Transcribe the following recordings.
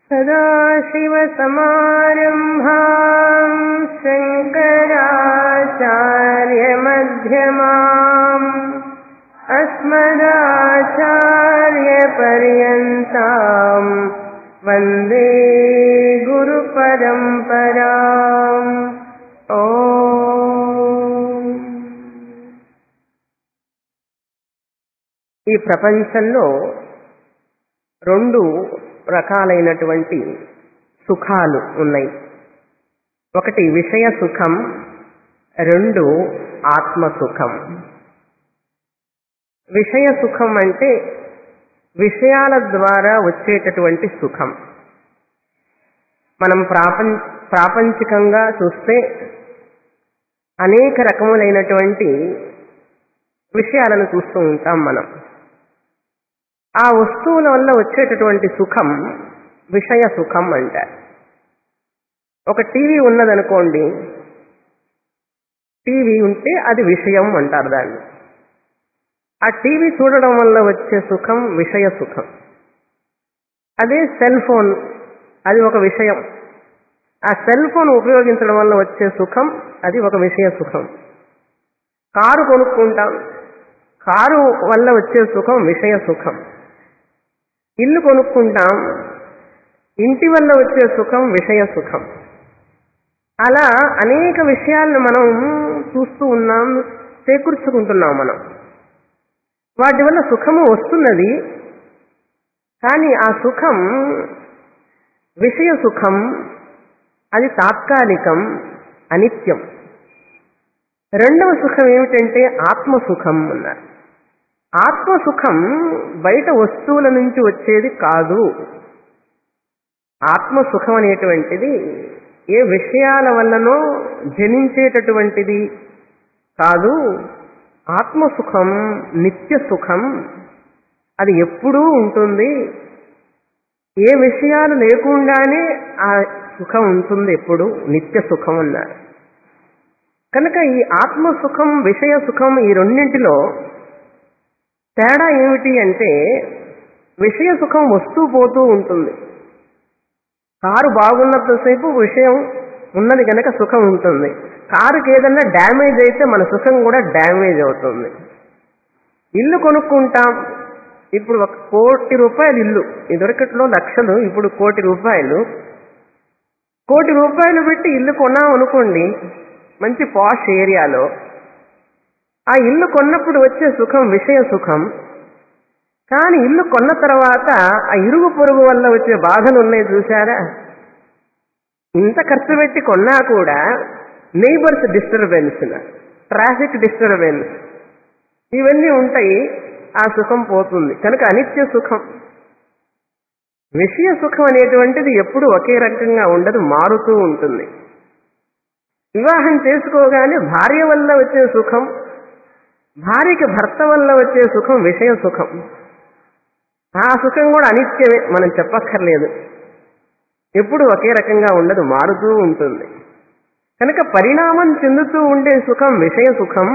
सदाशिवसमारम्भाम् शङ्कराचार्यमध्यमाम् अस्मदाचार्यपर्यन्ताम् वन्दे गुरुपरम्पराम् ओ ఈ ప్రపంచంలో రెండు రకాలైనటువంటి సుఖాలు ఉన్నాయి ఒకటి విషయ సుఖం రెండు ఆత్మ సుఖం విషయ సుఖం అంటే విషయాల ద్వారా వచ్చేటటువంటి సుఖం మనం ప్రాపం ప్రాపంచికంగా చూస్తే అనేక రకములైనటువంటి విషయాలను చూస్తూ ఉంటాం మనం ఆ వస్తువుల వల్ల వచ్చేటటువంటి సుఖం విషయ సుఖం అంటారు ఒక టీవీ ఉన్నదనుకోండి టీవీ ఉంటే అది విషయం అంటారు దాన్ని ఆ టీవీ చూడడం వల్ల వచ్చే సుఖం విషయ సుఖం అదే సెల్ ఫోన్ అది ఒక విషయం ఆ సెల్ ఫోన్ ఉపయోగించడం వల్ల వచ్చే సుఖం అది ఒక విషయ సుఖం కారు కొనుక్కుంటాం కారు వల్ల వచ్చే సుఖం విషయ సుఖం ఇల్లు కొనుక్కుంటాం ఇంటి వల్ల వచ్చే సుఖం విషయ సుఖం అలా అనేక విషయాలను మనం చూస్తూ ఉన్నాం చేకూర్చుకుంటున్నాం మనం వాటి వల్ల సుఖము వస్తున్నది కానీ ఆ సుఖం విషయ సుఖం అది తాత్కాలికం అనిత్యం రెండవ సుఖం ఏమిటంటే ఆత్మసుఖం అన్నారు ఆత్మసుఖం బయట వస్తువుల నుంచి వచ్చేది కాదు ఆత్మసుఖం అనేటువంటిది ఏ విషయాల వల్లనో జనించేటటువంటిది కాదు ఆత్మసుఖం నిత్య సుఖం అది ఎప్పుడూ ఉంటుంది ఏ విషయాలు లేకుండానే ఆ సుఖం ఉంటుంది ఎప్పుడు నిత్య సుఖం అన్నారు కనుక ఈ ఆత్మ సుఖం విషయ సుఖం ఈ రెండింటిలో తేడా ఏమిటి అంటే విషయ సుఖం వస్తూ పోతూ ఉంటుంది కారు బాగున్నంతసేపు విషయం ఉన్నది కనుక సుఖం ఉంటుంది కారుకి ఏదన్నా డ్యామేజ్ అయితే మన సుఖం కూడా డ్యామేజ్ అవుతుంది ఇల్లు కొనుక్కుంటాం ఇప్పుడు ఒక కోటి రూపాయలు ఇల్లు ఇదివరకట్లో లక్షలు ఇప్పుడు కోటి రూపాయలు కోటి రూపాయలు పెట్టి ఇల్లు కొన్నాం అనుకోండి మంచి పాష్ ఏరియాలో ఆ ఇల్లు కొన్నప్పుడు వచ్చే సుఖం విషయ సుఖం కానీ ఇల్లు కొన్న తర్వాత ఆ ఇరుగు పొరుగు వల్ల వచ్చే బాధలు ఉన్నాయి చూసారా ఇంత ఖర్చు పెట్టి కొన్నా కూడా నైబర్స్ డిస్టర్బెన్స్ ట్రాఫిక్ డిస్టర్బెన్స్ ఇవన్నీ ఉంటాయి ఆ సుఖం పోతుంది కనుక అనిత్య సుఖం విషయ సుఖం అనేటువంటిది ఎప్పుడు ఒకే రకంగా ఉండదు మారుతూ ఉంటుంది వివాహం చేసుకోగానే భార్య వల్ల వచ్చే సుఖం భార్యకి భర్త వల్ల వచ్చే సుఖం విషయ సుఖం ఆ సుఖం కూడా అనిత్యమే మనం చెప్పక్కర్లేదు ఎప్పుడు ఒకే రకంగా ఉండదు మారుతూ ఉంటుంది కనుక పరిణామం చెందుతూ ఉండే సుఖం విషయ సుఖం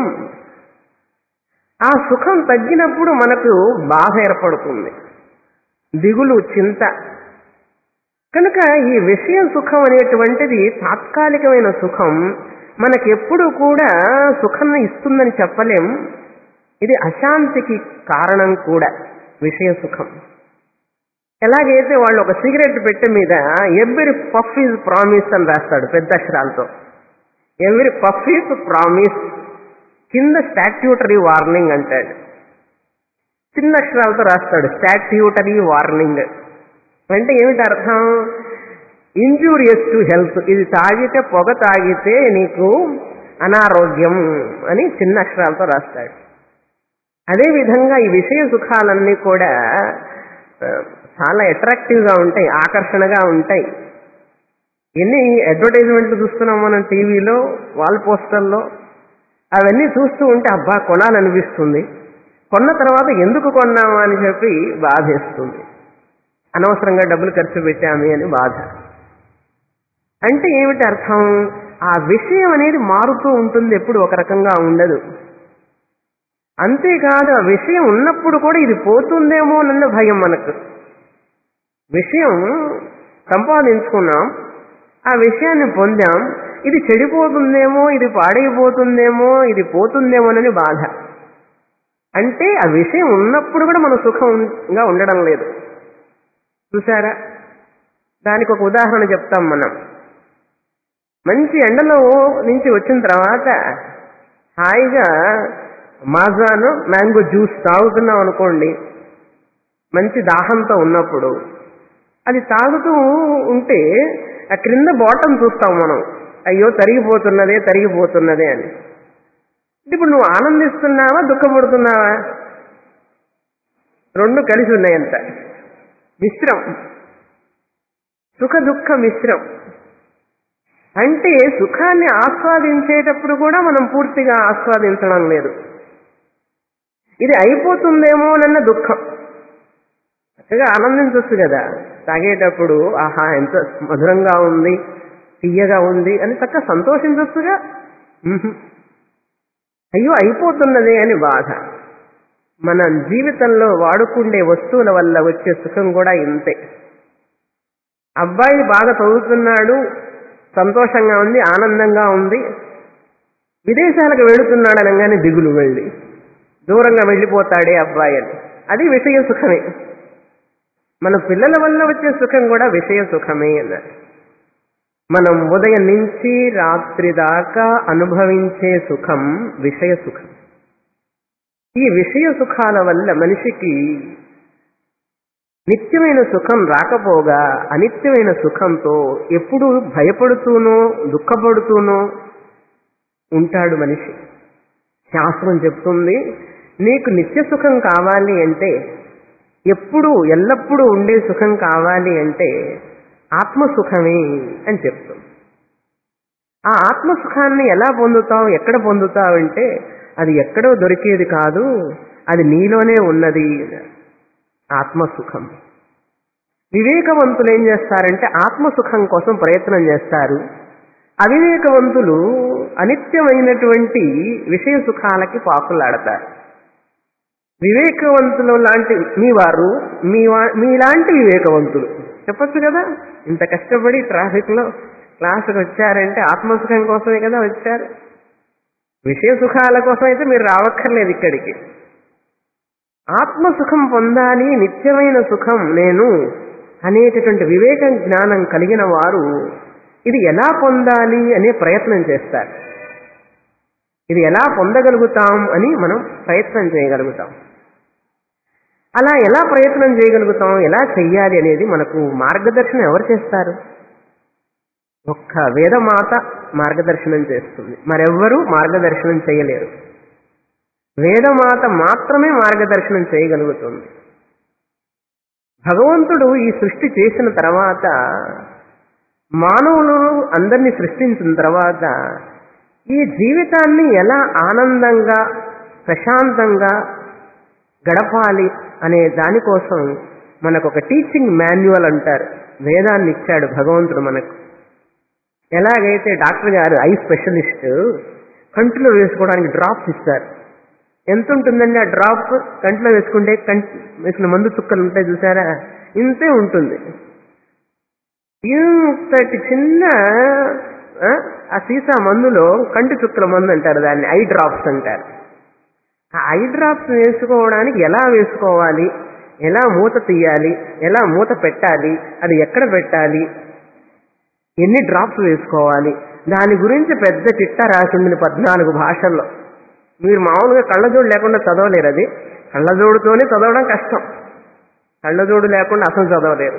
ఆ సుఖం తగ్గినప్పుడు మనకు బాధ ఏర్పడుతుంది దిగులు చింత కనుక ఈ విషయ సుఖం అనేటువంటిది తాత్కాలికమైన సుఖం మనకెప్పుడు కూడా సుఖాన్ని ఇస్తుందని చెప్పలేం ఇది అశాంతికి కారణం కూడా విషయ సుఖం ఎలాగైతే వాళ్ళు ఒక సిగరెట్ పెట్టె మీద ఎవ్రీ పఫ్ ఈజ్ ప్రామిస్ అని రాస్తాడు పెద్ద అక్షరాలతో ఎవ్రీ పఫ్ ఈజ్ ప్రామిస్ కింద స్టాట్యూటరీ వార్నింగ్ అంటాడు చిన్న అక్షరాలతో రాస్తాడు స్టాట్యూటరీ వార్నింగ్ అంటే ఏమిటి అర్థం ఇంజూరియస్ టు హెల్త్ ఇది తాగితే పొగ తాగితే నీకు అనారోగ్యం అని చిన్న అక్షరాలతో రాస్తాడు అదేవిధంగా ఈ విషయ సుఖాలన్నీ కూడా చాలా అట్రాక్టివ్గా ఉంటాయి ఆకర్షణగా ఉంటాయి ఎన్ని అడ్వర్టైజ్మెంట్లు చూస్తున్నాం మనం టీవీలో వాల్ పోస్టర్లో అవన్నీ చూస్తూ ఉంటే అబ్బా కొనాలనిపిస్తుంది కొన్న తర్వాత ఎందుకు కొన్నామా అని చెప్పి బాధేస్తుంది అనవసరంగా డబ్బులు ఖర్చు పెట్టామి అని బాధ అంటే ఏమిటి అర్థం ఆ విషయం అనేది మారుతూ ఉంటుంది ఎప్పుడు ఒక రకంగా ఉండదు అంతేకాదు ఆ విషయం ఉన్నప్పుడు కూడా ఇది పోతుందేమో అన్న భయం మనకు విషయం సంపాదించుకున్నాం ఆ విషయాన్ని పొందాం ఇది చెడిపోతుందేమో ఇది పాడైపోతుందేమో ఇది పోతుందేమోనని బాధ అంటే ఆ విషయం ఉన్నప్పుడు కూడా మనం సుఖంగా ఉండడం లేదు చూసారా దానికి ఒక ఉదాహరణ చెప్తాం మనం మంచి ఎండలో నుంచి వచ్చిన తర్వాత హాయిగా మాజాను మ్యాంగో జ్యూస్ తాగుతున్నాం అనుకోండి మంచి దాహంతో ఉన్నప్పుడు అది తాగుతూ ఉంటే ఆ క్రింద బాటం చూస్తాం మనం అయ్యో తరిగిపోతున్నదే తరిగిపోతున్నదే అని ఇప్పుడు నువ్వు ఆనందిస్తున్నావా దుఃఖపడుతున్నావా రెండు కలిసి ఉన్నాయంత మిశ్రం సుఖ దుఃఖ మిశ్రం అంటే సుఖాన్ని ఆస్వాదించేటప్పుడు కూడా మనం పూర్తిగా ఆస్వాదించడం లేదు ఇది అయిపోతుందేమోనన్న దుఃఖం చక్కగా ఆనందించవచ్చు కదా తాగేటప్పుడు ఆహా ఎంత మధురంగా ఉంది తీయగా ఉంది అని చక్కగా సంతోషించవచ్చుగా ఉహు. అయ్యో అయిపోతున్నదే అని బాధ మన జీవితంలో వాడుకుండే వస్తువుల వల్ల వచ్చే సుఖం కూడా ఇంతే అబ్బాయి బాగా చదువుతున్నాడు సంతోషంగా ఉంది ఆనందంగా ఉంది విదేశాలకు వెళుతున్నాడు అనగానే దిగులు వెళ్ళి దూరంగా వెళ్ళిపోతాడే అబ్బాయి అని అది విషయ సుఖమే మన పిల్లల వల్ల వచ్చే సుఖం కూడా విషయ సుఖమే అన్నారు మనం ఉదయం నుంచి రాత్రి దాకా అనుభవించే సుఖం విషయ సుఖం ఈ విషయ సుఖాల వల్ల మనిషికి నిత్యమైన సుఖం రాకపోగా అనిత్యమైన సుఖంతో ఎప్పుడు భయపడుతూనో దుఃఖపడుతూనో ఉంటాడు మనిషి శాస్త్రం చెప్తుంది నీకు నిత్య సుఖం కావాలి అంటే ఎప్పుడు ఎల్లప్పుడూ ఉండే సుఖం కావాలి అంటే ఆత్మసుఖమే అని చెప్తుంది ఆ ఆత్మసుఖాన్ని ఎలా పొందుతావు ఎక్కడ పొందుతావు అంటే అది ఎక్కడో దొరికేది కాదు అది నీలోనే ఉన్నది ఆత్మసుఖం వివేకవంతులు ఏం చేస్తారంటే ఆత్మసుఖం కోసం ప్రయత్నం చేస్తారు అవివేకవంతులు అనిత్యమైనటువంటి విషయ సుఖాలకి పాకులాడతారు వివేకవంతులు లాంటి మీ వారు మీ వా- మీలాంటి వివేకవంతులు చెప్పొచ్చు కదా ఇంత కష్టపడి ట్రాఫిక్ లో క్లాసుకు వచ్చారంటే ఆత్మసుఖం కోసమే కదా వచ్చారు విషయ సుఖాల కోసం అయితే మీరు రావక్కర్లేదు ఇక్కడికి ఆత్మసుఖం పొందాలి నిత్యమైన సుఖం నేను అనేటటువంటి వివేక జ్ఞానం కలిగిన వారు ఇది ఎలా పొందాలి అనే ప్రయత్నం చేస్తారు ఇది ఎలా పొందగలుగుతాం అని మనం ప్రయత్నం చేయగలుగుతాం అలా ఎలా ప్రయత్నం చేయగలుగుతాం ఎలా చెయ్యాలి అనేది మనకు మార్గదర్శనం ఎవరు చేస్తారు ఒక్క వేదమాత మార్గదర్శనం చేస్తుంది మరెవ్వరూ మార్గదర్శనం చేయలేరు వేదమాత మాత్రమే మార్గదర్శనం చేయగలుగుతుంది భగవంతుడు ఈ సృష్టి చేసిన తర్వాత మానవులు అందరినీ సృష్టించిన తర్వాత ఈ జీవితాన్ని ఎలా ఆనందంగా ప్రశాంతంగా గడపాలి అనే దానికోసం మనకు ఒక టీచింగ్ మాన్యువల్ అంటారు వేదాన్ని ఇచ్చాడు భగవంతుడు మనకు ఎలాగైతే డాక్టర్ గారు ఐ స్పెషలిస్ట్ కంటిలో వేసుకోవడానికి డ్రాప్స్ ఇస్తారు ఎంత ఉంటుందండి ఆ డ్రాప్ కంటిలో వేసుకుంటే కంటి వేసిన మందు చుక్కలు ఉంటాయి చూసారా ఇంతే ఉంటుంది ఇంతటి చిన్న ఆ, ఆ సీసా మందులో కంటి చుక్కల మందు అంటారు దాన్ని ఐ డ్రాప్స్ అంటారు ఆ ఐ డ్రాప్స్ వేసుకోవడానికి ఎలా వేసుకోవాలి ఎలా మూత తీయాలి ఎలా మూత పెట్టాలి అది ఎక్కడ పెట్టాలి ఎన్ని డ్రాప్స్ వేసుకోవాలి దాని గురించి పెద్ద చిట్టా రాసింది పద్నాలుగు భాషల్లో మీరు మామూలుగా కళ్ళజోడు లేకుండా చదవలేరు అది కళ్ళజోడుతోనే చదవడం కష్టం కళ్ళజోడు లేకుండా అసలు చదవలేరు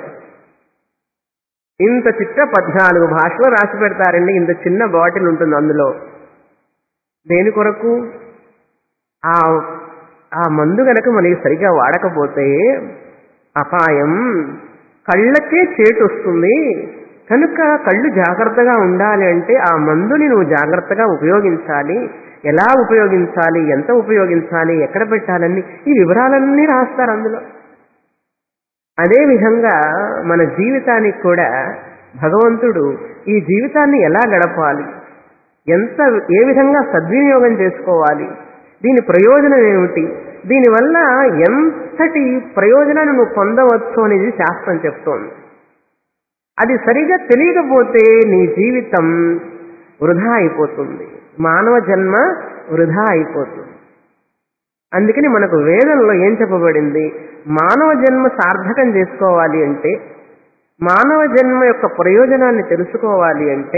ఇంత చిట్ట పద్నాలుగు భాషలో రాసి పెడతారండి ఇంత చిన్న బాటిల్ ఉంటుంది అందులో దేని కొరకు ఆ ఆ మందు గనక మనకి సరిగా వాడకపోతే అపాయం కళ్ళకే చేటు వస్తుంది కనుక కళ్ళు జాగ్రత్తగా ఉండాలి అంటే ఆ మందుని నువ్వు జాగ్రత్తగా ఉపయోగించాలి ఎలా ఉపయోగించాలి ఎంత ఉపయోగించాలి ఎక్కడ పెట్టాలని ఈ వివరాలన్నీ రాస్తారు అందులో అదే విధంగా మన జీవితానికి కూడా భగవంతుడు ఈ జీవితాన్ని ఎలా గడపాలి ఎంత ఏ విధంగా సద్వినియోగం చేసుకోవాలి దీని ప్రయోజనం ఏమిటి దీనివల్ల ఎంతటి ప్రయోజనాన్ని నువ్వు పొందవచ్చు అనేది శాస్త్రం చెప్తోంది అది సరిగా తెలియకపోతే నీ జీవితం వృధా అయిపోతుంది మానవ జన్మ వృధా అయిపోతుంది అందుకని మనకు వేదంలో ఏం చెప్పబడింది మానవ జన్మ సార్థకం చేసుకోవాలి అంటే మానవ జన్మ యొక్క ప్రయోజనాన్ని తెలుసుకోవాలి అంటే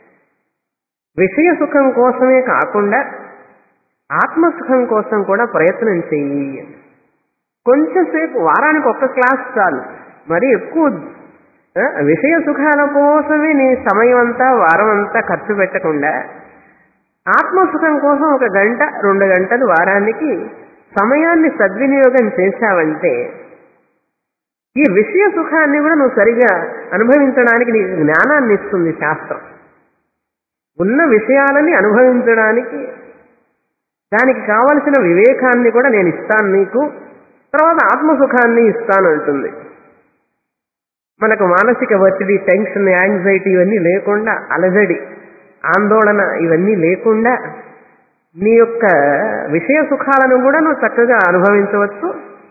విషయ సుఖం కోసమే కాకుండా ఆత్మసుఖం కోసం కూడా ప్రయత్నం చెయ్యి కొంచెంసేపు వారానికి ఒక్క క్లాస్ చాలు మరి ఎక్కువ ఆ, విషయ సుఖాల కోసమే నీ సమయం అంతా వారం అంతా ఖర్చు పెట్టకుండా ఆత్మసుఖం కోసం ఒక గంట రెండు గంటలు వారానికి సమయాన్ని సద్వినియోగం చేశావంటే ఈ విషయ సుఖాన్ని కూడా నువ్వు సరిగా అనుభవించడానికి నీకు జ్ఞానాన్ని ఇస్తుంది శాస్త్రం ఉన్న విషయాలని అనుభవించడానికి దానికి కావలసిన వివేకాన్ని కూడా నేను ఇస్తాను నీకు తర్వాత ఆత్మసుఖాన్ని ఇస్తాను అంటుంది మనకు మానసిక ఒత్తిడి టెన్షన్ యాంగ్జైటీ ఇవన్నీ లేకుండా అలజడి ఆందోళన ఇవన్నీ లేకుండా నీ యొక్క విషయ సుఖాలను కూడా నువ్వు చక్కగా అనుభవించవచ్చు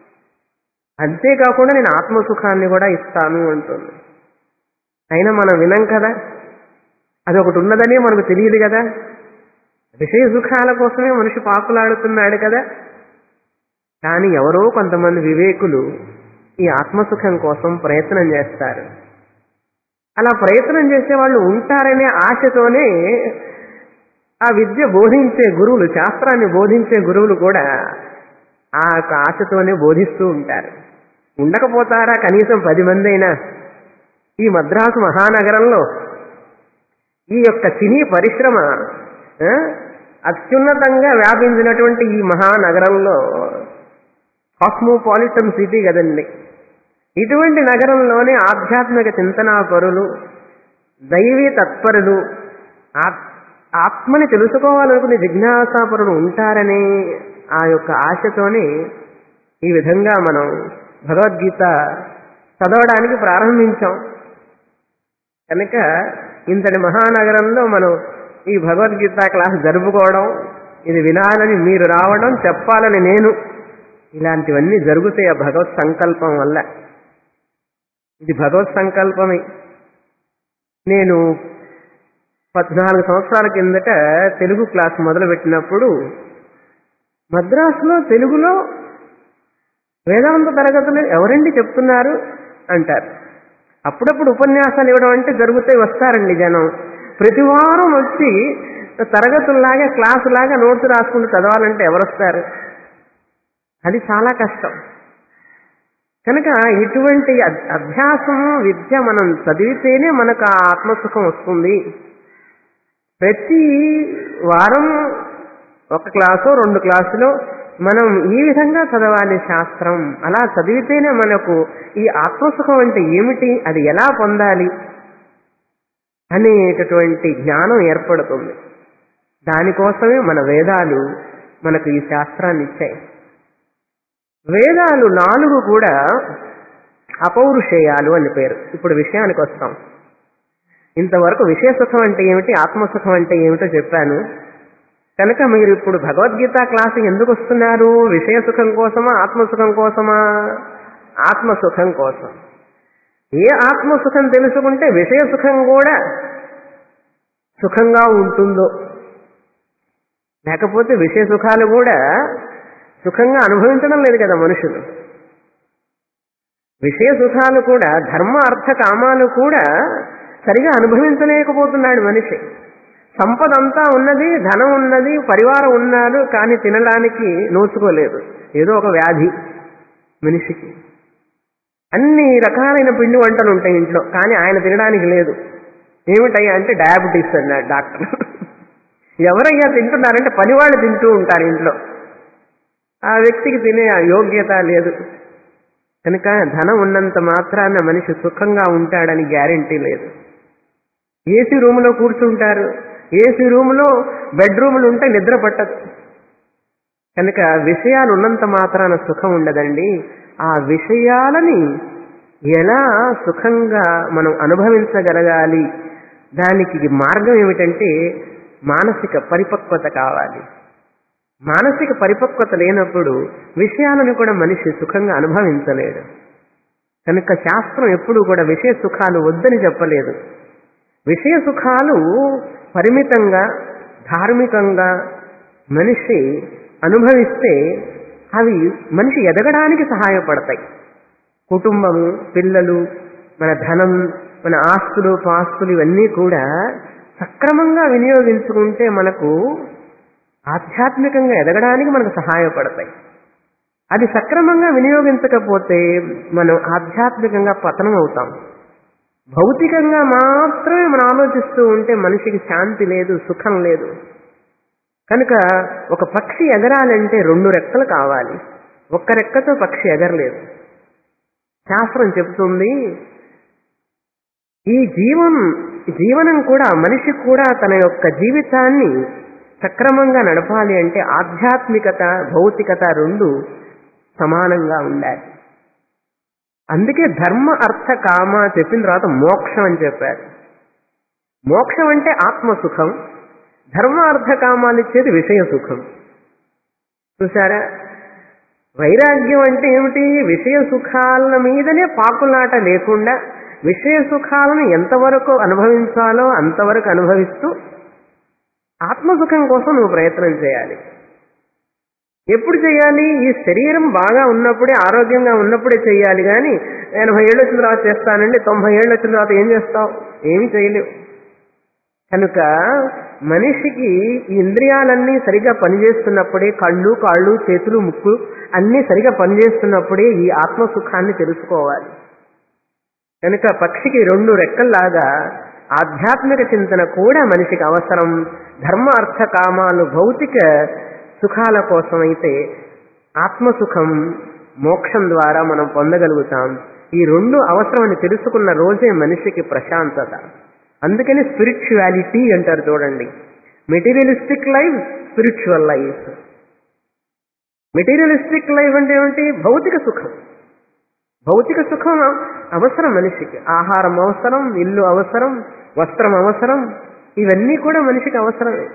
అంతేకాకుండా నేను ఆత్మసుఖాన్ని కూడా ఇస్తాను అంటుంది అయినా మనం వినం కదా అది ఒకటి ఉన్నదని మనకు తెలియదు కదా విషయ సుఖాల కోసమే మనిషి పాకులాడుతున్నాడు కదా కానీ ఎవరో కొంతమంది వివేకులు ఈ ఆత్మసుఖం కోసం ప్రయత్నం చేస్తారు అలా ప్రయత్నం చేసే వాళ్ళు ఉంటారనే ఆశతోనే ఆ విద్య బోధించే గురువులు శాస్త్రాన్ని బోధించే గురువులు కూడా ఆ యొక్క ఆశతోనే బోధిస్తూ ఉంటారు ఉండకపోతారా కనీసం పది మంది అయినా ఈ మద్రాసు మహానగరంలో ఈ యొక్క సినీ పరిశ్రమ ఆ, అత్యున్నతంగా వ్యాపించినటువంటి ఈ మహానగరంలో కాస్మోపాలిటన్ సిటీ కదండి ఇటువంటి నగరంలోనే ఆధ్యాత్మిక చింతనాపరులు దైవీ తత్పరులు ఆత్- ఆత్మని తెలుసుకోవాలనుకునే జిజ్ఞాసాపరులు ఉంటారనే ఆ యొక్క ఆశతోనే ఈ విధంగా మనం భగవద్గీత చదవడానికి ప్రారంభించాం కనుక ఇంతటి మహానగరంలో మనం ఈ భగవద్గీత క్లాస్ జరుపుకోవడం ఇది వినాలని మీరు రావడం చెప్పాలని నేను ఇలాంటివన్నీ జరుగుతాయి ఆ భగవత్ సంకల్పం వల్ల ఇది భగవత్ సంకల్పమే నేను పద్నాలుగు సంవత్సరాల కిందట తెలుగు క్లాస్ మొదలుపెట్టినప్పుడు మద్రాసులో తెలుగులో వేదాంత తరగతులు ఎవరండి చెప్తున్నారు అంటారు అప్పుడప్పుడు ఉపన్యాసాలు ఇవ్వడం అంటే జరుగుతాయి వస్తారండి జనం ప్రతి వారం వచ్చి తరగతుల్లాగా క్లాసులాగా నోట్స్ రాసుకుంటూ చదవాలంటే ఎవరు వస్తారు అది చాలా కష్టం కనుక ఇటువంటి అ- అభ్యాసం విద్య మనం చదివితేనే మనకు ఆ ఆత్మసుఖం వస్తుంది ప్రతి వారం ఒక క్లాసు రెండు క్లాసులో మనం ఈ విధంగా చదవాలి శాస్త్రం అలా చదివితేనే మనకు ఈ ఆత్మసుఖం అంటే ఏమిటి అది ఎలా పొందాలి అనేటటువంటి జ్ఞానం ఏర్పడుతుంది దానికోసమే మన వేదాలు మనకు ఈ శాస్త్రాన్ని ఇచ్చాయి వేదాలు నాలుగు కూడా అపౌరుషేయాలు అని పేరు ఇప్పుడు విషయానికి వస్తాం ఇంతవరకు విషయ సుఖం అంటే ఏమిటి ఆత్మసుఖం అంటే ఏమిటో చెప్పాను కనుక మీరు ఇప్పుడు భగవద్గీత క్లాసు ఎందుకు వస్తున్నారు విషయ సుఖం కోసమా ఆత్మసుఖం కోసమా ఆత్మసుఖం కోసం ఏ ఆత్మసుఖం తెలుసుకుంటే విషయ సుఖం కూడా సుఖంగా ఉంటుందో లేకపోతే విషయ సుఖాలు కూడా సుఖంగా అనుభవించడం లేదు కదా మనుషులు విషయ సుఖాలు కూడా ధర్మ అర్థ కామాలు కూడా సరిగా అనుభవించలేకపోతున్నాడు మనిషి సంపద అంతా ఉన్నది ధనం ఉన్నది పరివారం ఉన్నారు కానీ తినడానికి నోచుకోలేదు ఏదో ఒక వ్యాధి మనిషికి అన్ని రకాలైన పిండి వంటలు ఉంటాయి ఇంట్లో కానీ ఆయన తినడానికి లేదు ఏమిటయ్యా అంటే డయాబెటీస్ అన్నాడు డాక్టర్ ఎవరయ్యా తింటున్నారంటే పనివాళ్ళు తింటూ ఉంటారు ఇంట్లో ఆ వ్యక్తికి తినే యోగ్యత లేదు కనుక ధనం ఉన్నంత మాత్రాన మనిషి సుఖంగా ఉంటాడని గ్యారెంటీ లేదు ఏసీ రూములో కూర్చుంటారు ఏసీ రూములో బెడ్రూములు ఉంటే నిద్ర పట్టదు కనుక విషయాలు ఉన్నంత మాత్రాన సుఖం ఉండదండి ఆ విషయాలని ఎలా సుఖంగా మనం అనుభవించగలగాలి దానికి మార్గం ఏమిటంటే మానసిక పరిపక్వత కావాలి మానసిక పరిపక్వత లేనప్పుడు విషయాలను కూడా మనిషి సుఖంగా అనుభవించలేడు కనుక శాస్త్రం ఎప్పుడూ కూడా విషయ సుఖాలు వద్దని చెప్పలేదు విషయ సుఖాలు పరిమితంగా ధార్మికంగా మనిషి అనుభవిస్తే అవి మనిషి ఎదగడానికి సహాయపడతాయి కుటుంబము పిల్లలు మన ధనం మన ఆస్తులు పాస్తులు ఇవన్నీ కూడా సక్రమంగా వినియోగించుకుంటే మనకు ఆధ్యాత్మికంగా ఎదగడానికి మనకు సహాయపడతాయి అది సక్రమంగా వినియోగించకపోతే మనం ఆధ్యాత్మికంగా పతనం అవుతాం భౌతికంగా మాత్రమే మనం ఆలోచిస్తూ ఉంటే మనిషికి శాంతి లేదు సుఖం లేదు కనుక ఒక పక్షి ఎగరాలంటే రెండు రెక్కలు కావాలి ఒక్క రెక్కతో పక్షి ఎగరలేదు శాస్త్రం చెబుతుంది ఈ జీవం జీవనం కూడా మనిషి కూడా తన యొక్క జీవితాన్ని సక్రమంగా నడపాలి అంటే ఆధ్యాత్మికత భౌతికత రెండు సమానంగా ఉండాలి అందుకే ధర్మ అర్థ కామ చెప్పిన తర్వాత మోక్షం అని చెప్పారు మోక్షం అంటే ఆత్మ సుఖం ధర్మ అర్థ కామాలు ఇచ్చేది విషయ సుఖం చూసారా వైరాగ్యం అంటే ఏమిటి విషయ సుఖాల మీదనే పాకులాట లేకుండా విషయ సుఖాలను ఎంతవరకు అనుభవించాలో అంతవరకు అనుభవిస్తూ ఆత్మసుఖం కోసం నువ్వు ప్రయత్నం చేయాలి ఎప్పుడు చేయాలి ఈ శరీరం బాగా ఉన్నప్పుడే ఆరోగ్యంగా ఉన్నప్పుడే చేయాలి కానీ ఎనభై ఏళ్ళు వచ్చిన తర్వాత చేస్తానండి తొంభై ఏళ్ళు వచ్చిన తర్వాత ఏం చేస్తావు ఏమీ చేయలేవు కనుక మనిషికి ఈ ఇంద్రియాలన్నీ సరిగా పనిచేస్తున్నప్పుడే కళ్ళు కాళ్ళు చేతులు ముక్కు అన్నీ సరిగా పనిచేస్తున్నప్పుడే ఈ ఆత్మసుఖాన్ని తెలుసుకోవాలి కనుక పక్షికి రెండు రెక్కల్లాగా ఆధ్యాత్మిక చింతన కూడా మనిషికి అవసరం ధర్మ అర్థ కామాలు భౌతిక సుఖాల కోసం అయితే ఆత్మసుఖం మోక్షం ద్వారా మనం పొందగలుగుతాం ఈ రెండు అవసరమని తెలుసుకున్న రోజే మనిషికి ప్రశాంతత అందుకని స్పిరిచువాలిటీ అంటారు చూడండి materialistic life spiritual life materialistic life అంటే ఏమిటి భౌతిక సుఖం భౌతిక సుఖం అవసరం మనిషికి ఆహారం అవసరం ఇల్లు అవసరం వస్త్రం అవసరం ఇవన్నీ కూడా మనిషికి అవసరమే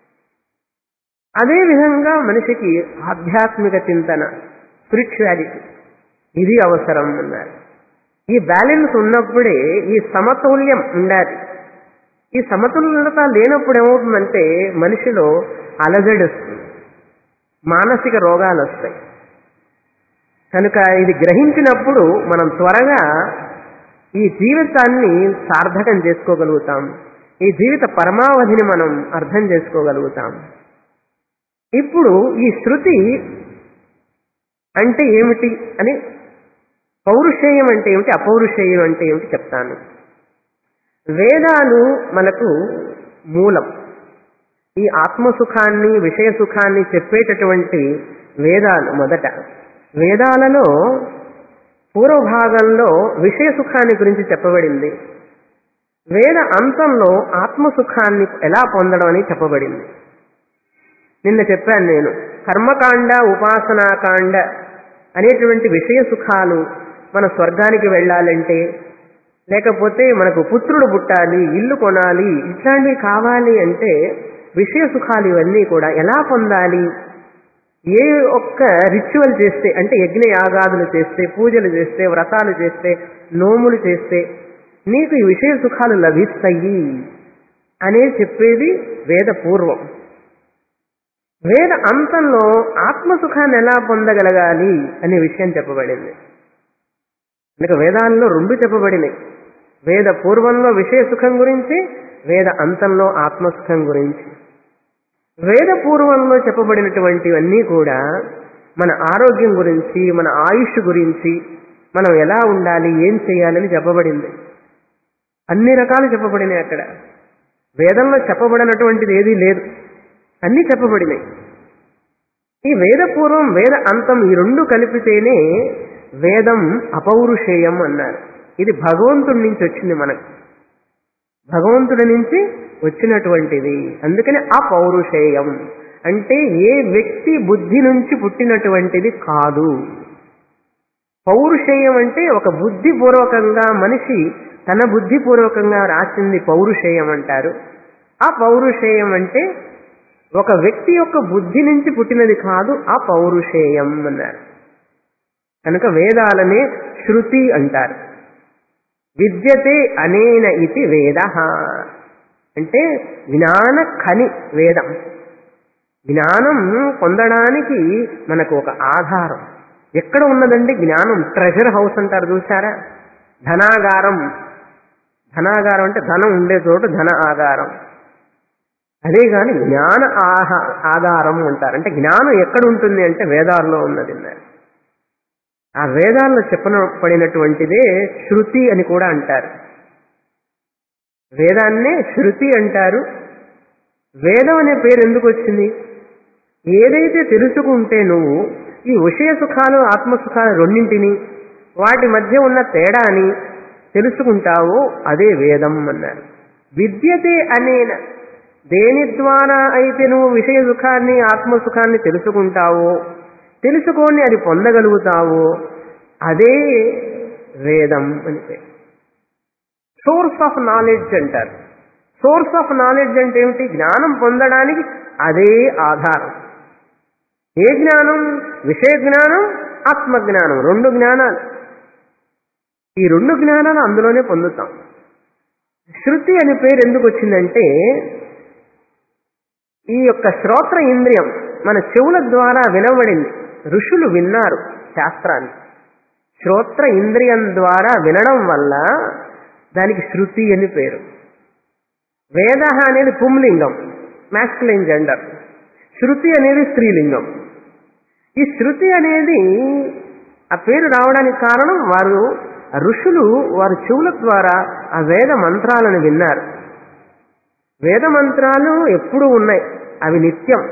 అదే విధంగా మనిషికి ఆధ్యాత్మిక చింతన స్పిరిచువాలిటీ ఇది అవసరం అన్నారు ఈ బ్యాలెన్స్ ఉన్నప్పుడే ఈ సమతుల్యం ఉండాలి ఈ సమతుల్యత లేనప్పుడు ఏమవుతుందంటే మనిషిలో అలజడి వస్తుంది మానసిక రోగాలు వస్తాయి కనుక ఇది గ్రహించినప్పుడు మనం త్వరగా ఈ జీవితాన్ని సార్థకం చేసుకోగలుగుతాం ఈ జీవిత పరమావధిని మనం అర్థం చేసుకోగలుగుతాం ఇప్పుడు ఈ శృతి అంటే ఏమిటి అని పౌరుషేయం అంటే ఏమిటి అపౌరుషేయం అంటే ఏమిటి చెప్తాను వేదాలు మనకు మూలం ఈ ఆత్మసుఖాన్ని విషయ సుఖాన్ని చెప్పేటటువంటి వేదాలు మొదట వేదాలలో పూర్వభాగంలో విషయ సుఖాన్ని గురించి చెప్పబడింది వేద అంతంలో ఆత్మసుఖాన్ని ఎలా పొందడం అని చెప్పబడింది నిన్న చెప్పాను నేను కర్మకాండ ఉపాసనాకాండ అనేటువంటి విషయ సుఖాలు మన స్వర్గానికి వెళ్ళాలంటే లేకపోతే మనకు పుత్రుడు పుట్టాలి ఇల్లు కొనాలి ఇట్లాంటివి కావాలి అంటే విషయ సుఖాలు ఇవన్నీ కూడా ఎలా పొందాలి ఏ ఒక్క రిచువల్ చేస్తే అంటే యజ్ఞ యాగాదులు చేస్తే పూజలు చేస్తే వ్రతాలు చేస్తే నోములు చేస్తే నీకు ఈ విషయ సుఖాలు లభిస్తాయి అనే చెప్పేది వేద పూర్వం వేద అంతంలో ఆత్మసుఖాన్ని ఎలా పొందగలగాలి అనే విషయం చెప్పబడింది అందుకే వేదాల్లో రెండు చెప్పబడినాయి వేద పూర్వంలో విషయ సుఖం గురించి వేద అంతంలో ఆత్మసుఖం గురించి వేద పూర్వంలో చెప్పబడినటువంటివన్నీ కూడా మన ఆరోగ్యం గురించి మన ఆయుష్ గురించి మనం ఎలా ఉండాలి ఏం చేయాలని చెప్పబడింది అన్ని రకాలు చెప్పబడినాయి అక్కడ వేదంలో చెప్పబడినటువంటిది ఏదీ లేదు అన్నీ చెప్పబడినాయి ఈ వేద పూర్వం వేద అంతం ఈ రెండు కలిపితేనే వేదం అపౌరుషేయం అన్నారు ఇది భగవంతుడి నుంచి వచ్చింది మనకు భగవంతుడి నుంచి వచ్చినటువంటిది అందుకని అపౌరుషేయం అంటే ఏ వ్యక్తి బుద్ధి నుంచి పుట్టినటువంటిది కాదు పౌరుషేయం అంటే ఒక బుద్ధిపూర్వకంగా మనిషి తన బుద్ధిపూర్వకంగా రాసింది పౌరుషేయం అంటారు ఆ పౌరుషేయం అంటే ఒక వ్యక్తి యొక్క బుద్ధి నుంచి పుట్టినది కాదు ఆ పౌరుషేయం అన్నారు కనుక వేదాలనే శృతి అంటారు విద్యతే అనేన ఇది వేద అంటే జ్ఞాన ఖని వేదం జ్ఞానం పొందడానికి మనకు ఒక ఆధారం ఎక్కడ ఉన్నదండి జ్ఞానం ట్రెజర్ హౌస్ అంటారు చూసారా ధనాగారం ధనాగారం అంటే ధనం ఉండే చోటు ధన ఆగారం అదే కాని జ్ఞాన ఆహ ఆధారం అంటారు అంటే జ్ఞానం ఎక్కడ ఉంటుంది అంటే వేదాల్లో ఉన్నది అన్నారు ఆ వేదాల్లో చెప్పనపడినటువంటిదే శృతి అని కూడా అంటారు వేదాన్నే శృతి అంటారు వేదం అనే పేరు ఎందుకు వచ్చింది ఏదైతే తెలుసుకుంటే నువ్వు ఈ విషయ సుఖాలు ఆత్మసుఖాలు రెండింటిని వాటి మధ్య ఉన్న తేడాని తెలుసుకుంటావో అదే వేదం అన్నారు విద్యతే అనేన దేని ద్వారా అయితే నువ్వు విషయ సుఖాన్ని ఆత్మసుఖాన్ని తెలుసుకుంటావో తెలుసుకొని అది పొందగలుగుతావో అదే వేదం అని పేరు సోర్స్ ఆఫ్ నాలెడ్జ్ అంటారు సోర్స్ ఆఫ్ నాలెడ్జ్ అంటే ఏమిటి జ్ఞానం పొందడానికి అదే ఆధారం ఏ జ్ఞానం విషయ జ్ఞానం ఆత్మజ్ఞానం రెండు జ్ఞానాలు ఈ రెండు జ్ఞానాలు అందులోనే పొందుతాం శృతి అనే పేరు ఎందుకు వచ్చిందంటే ఈ యొక్క శ్రోత్ర ఇంద్రియం మన చెవుల ద్వారా వినబడింది ఋషులు విన్నారు శాస్త్రాన్ని శ్రోత్ర ఇంద్రియం ద్వారా వినడం వల్ల దానికి శృతి అని పేరు వేద అనేది పుంలింగం మ్యాస్కులైన్ జెండర్ శృతి అనేది స్త్రీలింగం ఈ శృతి అనేది ఆ పేరు రావడానికి కారణం వారు ఆ ఋషులు వారి చెవుల ద్వారా ఆ వేద మంత్రాలను విన్నారు వేద మంత్రాలు ఎప్పుడూ ఉన్నాయి అవి నిత్యం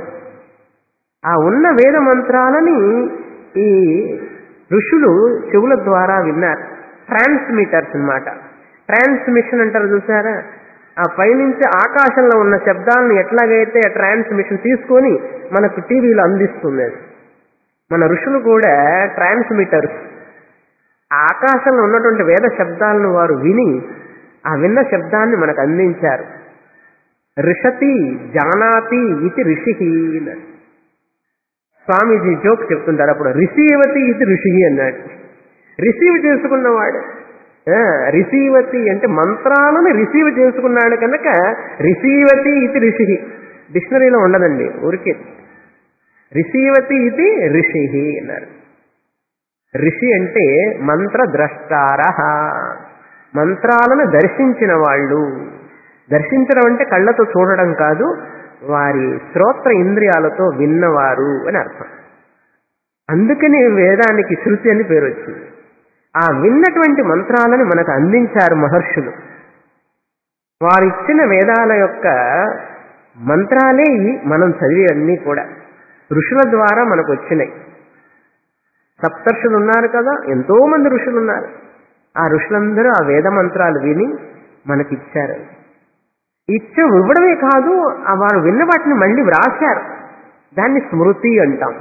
ఆ ఉన్న వేద మంత్రాలని ఈ ఋషులు చెవుల ద్వారా విన్నారు ట్రాన్స్మిటర్స్ అన్నమాట ట్రాన్స్మిషన్ అంటారు చూసారా ఆ పైనుంచి ఆకాశంలో ఉన్న శబ్దాలను ఎట్లాగైతే ట్రాన్స్మిషన్ తీసుకొని మనకు టీవీలో అందిస్తుంది అది మన ఋషులు కూడా ట్రాన్స్మిటర్స్ ఆకాశంలో ఉన్నటువంటి వేద శబ్దాలను వారు విని ఆ విన్న శబ్దాన్ని మనకు అందించారు ఋషతి జానాతి ఇది ఋషి అన్నాడు స్వామీజీ జోక్ చెప్తుంటారు అప్పుడు రిసీవతి ఇది ఋషి అన్నాడు రిసీవ్ చేసుకున్నవాడు రిసీవతి అంటే మంత్రాలను రిసీవ్ చేసుకున్నాడు కనుక రిసీవతి ఇది ఋషి డిక్షనరీలో ఉండదండి ఊరికే రిసీవతి ఇది ఋషి అన్నారు ఋషి అంటే మంత్రద్రష్టార మంత్రాలను దర్శించిన వాళ్ళు దర్శించడం అంటే కళ్ళతో చూడడం కాదు వారి శ్రోత్ర ఇంద్రియాలతో విన్నవారు అని అర్థం అందుకని వేదానికి శృతి అని పేరు వచ్చింది ఆ విన్నటువంటి మంత్రాలను మనకు అందించారు మహర్షులు వారిచ్చిన వేదాల యొక్క మంత్రాలే ఈ మనం చదివేవన్నీ కూడా ఋషుల ద్వారా మనకు వచ్చినాయి సప్తర్షులు ఉన్నారు కదా ఎంతో మంది ఋషులు ఉన్నారు ఆ ఋషులందరూ ఆ వేద మంత్రాలు విని మనకిచ్చారు ఇచ్చే ఇవ్వడమే కాదు ఆ వారు విన్న వాటిని మళ్ళీ వ్రాశారు దాన్ని స్మృతి అంటాం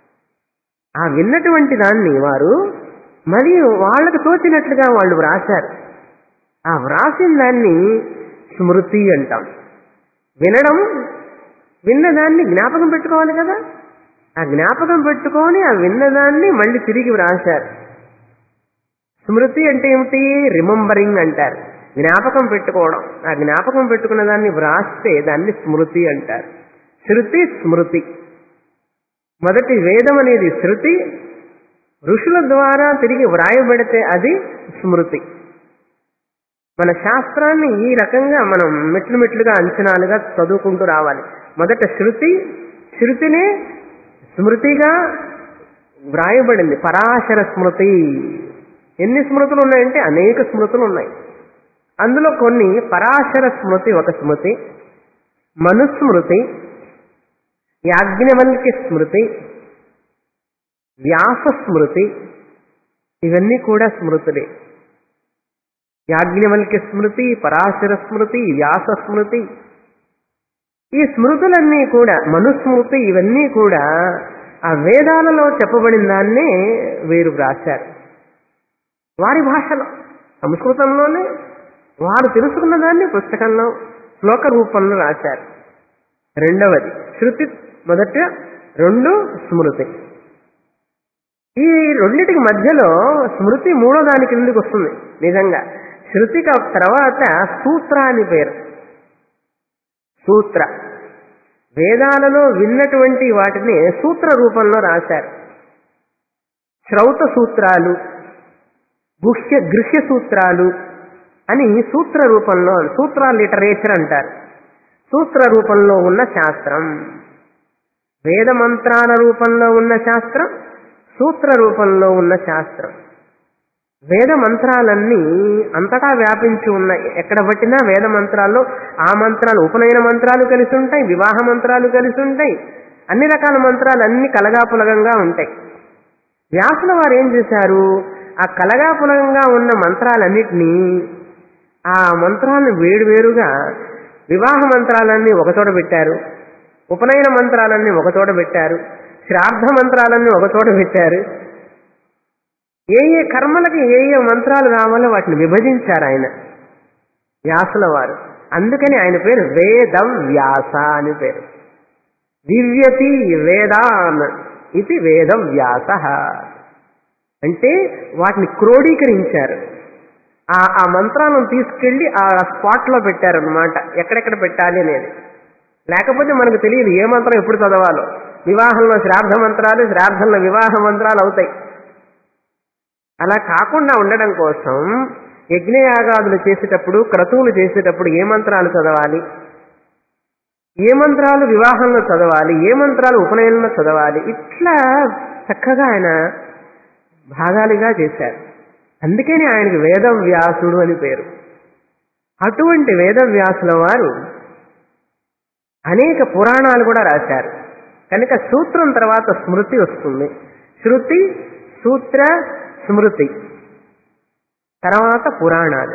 ఆ విన్నటువంటి దాన్ని వారు మరియు వాళ్ళకు తోచినట్లుగా వాళ్ళు వ్రాశారు ఆ వ్రాసిన దాన్ని స్మృతి అంటాం వినడం విన్నదాన్ని జ్ఞాపకం పెట్టుకోవాలి కదా ఆ జ్ఞాపకం పెట్టుకొని ఆ విన్నదాన్ని మళ్ళీ తిరిగి వ్రాశారు స్మృతి అంటే ఏమిటి రిమంబరింగ్ అంటారు జ్ఞాపకం పెట్టుకోవడం ఆ జ్ఞాపకం పెట్టుకున్న దాన్ని వ్రాస్తే దాన్ని స్మృతి అంటారు శృతి స్మృతి మొదటి వేదం అనేది శృతి ఋషుల ద్వారా తిరిగి వ్రాయబడితే అది స్మృతి మన శాస్త్రాన్ని ఈ రకంగా మనం మెట్లు మెట్లుగా అంచనాలుగా చదువుకుంటూ రావాలి మొదట శృతి శృతినే స్మృతిగా వ్రాయబడింది పరాశర స్మృతి ఎన్ని స్మృతులు ఉన్నాయంటే అనేక స్మృతులు ఉన్నాయి అందులో కొన్ని పరాశర స్మృతి ఒక స్మృతి మనుస్మృతి యాజ్ఞవల్క్య స్మృతి వ్యాస స్మృతి ఇవన్నీ కూడా స్మృతులే యాజ్ఞవల్క్య స్మృతి పరాశర స్మృతి వ్యాస స్మృతి ఈ స్మృతులన్నీ కూడా మనుస్మృతి ఇవన్నీ కూడా ఆ వేదాలలో చెప్పబడిన దాన్నే వీరు వ్రాశారు వారి భాషలో సంస్కృతంలోనే వారు తెలుసుకున్న దాన్ని పుస్తకంలో శ్లోక రూపంలో రాశారు రెండవది శృతి మొదట రెండు స్మృతి ఈ రెండిటికి మధ్యలో స్మృతి మూడో దాని కిందకి వస్తుంది నిజంగా శృతికి తర్వాత సూత్ర అని పేరు సూత్ర వేదాలలో విన్నటువంటి వాటిని సూత్ర రూపంలో రాశారు శ్రౌత సూత్రాలు గుహ్య గృహ్య సూత్రాలు అని సూత్ర రూపంలో సూత్ర లిటరేచర్ అంటారు సూత్ర రూపంలో ఉన్న శాస్త్రం వేద మంత్రాల రూపంలో ఉన్న శాస్త్రం సూత్ర రూపంలో ఉన్న శాస్త్రం వేద మంత్రాలన్నీ అంతటా వ్యాపించి ఉన్నాయి ఎక్కడ పట్టినా వేద మంత్రాల్లో ఆ మంత్రాలు ఉపనయన మంత్రాలు కలిసి ఉంటాయి వివాహ మంత్రాలు కలిసి ఉంటాయి అన్ని రకాల మంత్రాలు అన్ని కలగాపులగంగా ఉంటాయి వ్యాసుల వారు ఏం చేశారు ఆ కలగాపులగంగా ఉన్న మంత్రాలన్నిటినీ ఆ మంత్రాలను వేరువేరుగా వివాహ మంత్రాలన్నీ ఒకచోట పెట్టారు ఉపనయన మంత్రాలన్నీ ఒకచోట పెట్టారు శ్రాద్ధ మంత్రాలన్నీ ఒకచోట పెట్టారు ఏ ఏ కర్మలకి ఏ ఏ మంత్రాలు కావాలో వాటిని విభజించారు ఆయన వ్యాసుల వారు అందుకని ఆయన పేరు వేద వ్యాస అని పేరు దివ్యతి వేదాన్ ఇది వేద వ్యాస అంటే వాటిని క్రోడీకరించారు ఆ ఆ మంత్రాలను తీసుకెళ్లి ఆ స్పాట్లో పెట్టారనమాట ఎక్కడెక్కడ పెట్టాలి అనేది లేకపోతే మనకు తెలియదు ఏ మంత్రం ఎప్పుడు చదవాలో వివాహంలో శ్రాద్ధ మంత్రాలు శ్రాద్ధంలో వివాహ మంత్రాలు అవుతాయి అలా కాకుండా ఉండడం కోసం యజ్ఞయాగాదులు చేసేటప్పుడు క్రతువులు చేసేటప్పుడు ఏ మంత్రాలు చదవాలి ఏ మంత్రాలు వివాహంలో చదవాలి ఏ మంత్రాలు ఉపనయనంలో చదవాలి ఇట్లా చక్కగా ఆయన భాగాలుగా చేశారు అందుకని ఆయనకి వేదవ్యాసుడు అని పేరు అటువంటి వేదవ్యాసుల వారు అనేక పురాణాలు కూడా రాశారు కనుక సూత్రం తర్వాత స్మృతి వస్తుంది శృతి సూత్ర స్మృతి తర్వాత పురాణాలు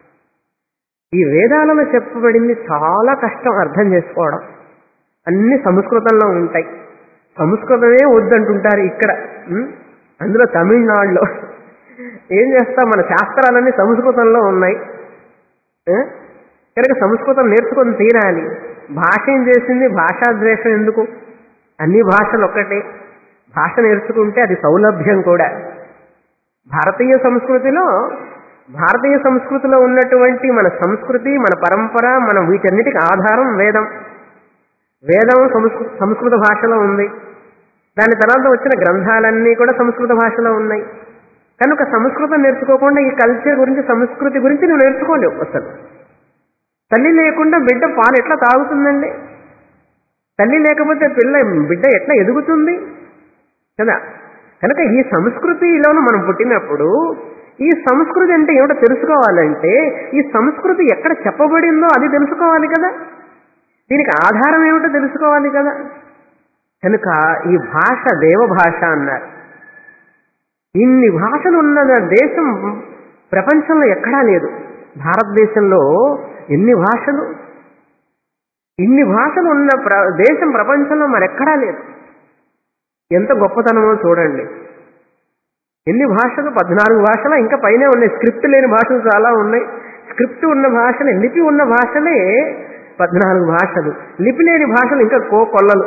ఈ వేదాలలో చెప్పబడింది చాలా కష్టం అర్థం చేసుకోవడం అన్ని సంస్కృతంలో ఉంటాయి సంస్కృతమే వద్దంటుంటారు ఇక్కడ ఉం? అందులో తమిళనాడులో ఏం చేస్తాం మన శాస్త్రాలన్నీ సంస్కృతంలో ఉన్నాయి ఏ? కనుక సంస్కృతం నేర్చుకొని తీరాలి భాష ఏం చేసింది భాషాద్వేషం ఎందుకు అన్ని భాషలు ఒక్కటే భాష నేర్చుకుంటే అది సౌలభ్యం కూడా భారతీయ సంస్కృతిలో భారతీయ సంస్కృతిలో ఉన్నటువంటి మన సంస్కృతి మన పరంపర మన వీటన్నిటికి ఆధారం వేదం వేదం సంస్కృ సంస్కృత భాషలో ఉంది దాని తర్వాత వచ్చిన గ్రంథాలన్నీ కూడా సంస్కృత భాషలో ఉన్నాయి కనుక సంస్కృతం నేర్చుకోకుండా ఈ కల్చర్ గురించి సంస్కృతి గురించి నువ్వు నేర్చుకోలేవు అసలు తల్లి లేకుండా బిడ్డ పాలు ఎట్లా తాగుతుందండి తల్లి లేకపోతే పిల్ల బిడ్డ ఎట్లా ఎదుగుతుంది కదా కనుక ఈ సంస్కృతిలోనూ మనం పుట్టినప్పుడు ఈ సంస్కృతి అంటే ఏమిటో తెలుసుకోవాలంటే ఈ సంస్కృతి ఎక్కడ చెప్పబడిందో అది తెలుసుకోవాలి కదా దీనికి ఆధారం ఏమిటో తెలుసుకోవాలి కదా కనుక ఈ భాష దేవభాష అన్నారు ఇన్ని భాషలు ఉన్న దేశం ప్రపంచంలో ఎక్కడా లేదు భారతదేశంలో ఎన్ని భాషలు ఇన్ని భాషలు ఉన్న ప్ర దేశం ప్రపంచంలో మరెక్కడా లేదు ఎంత గొప్పతనమో చూడండి ఎన్ని భాషలు పద్నాలుగు భాషలు ఇంకా పైనే ఉన్నాయి స్క్రిప్ట్ లేని భాషలు చాలా ఉన్నాయి స్క్రిప్ట్ ఉన్న భాషలే లిపి ఉన్న భాషలే పద్నాలుగు భాషలు లిపి లేని భాషలు ఇంకా కో కొల్లలు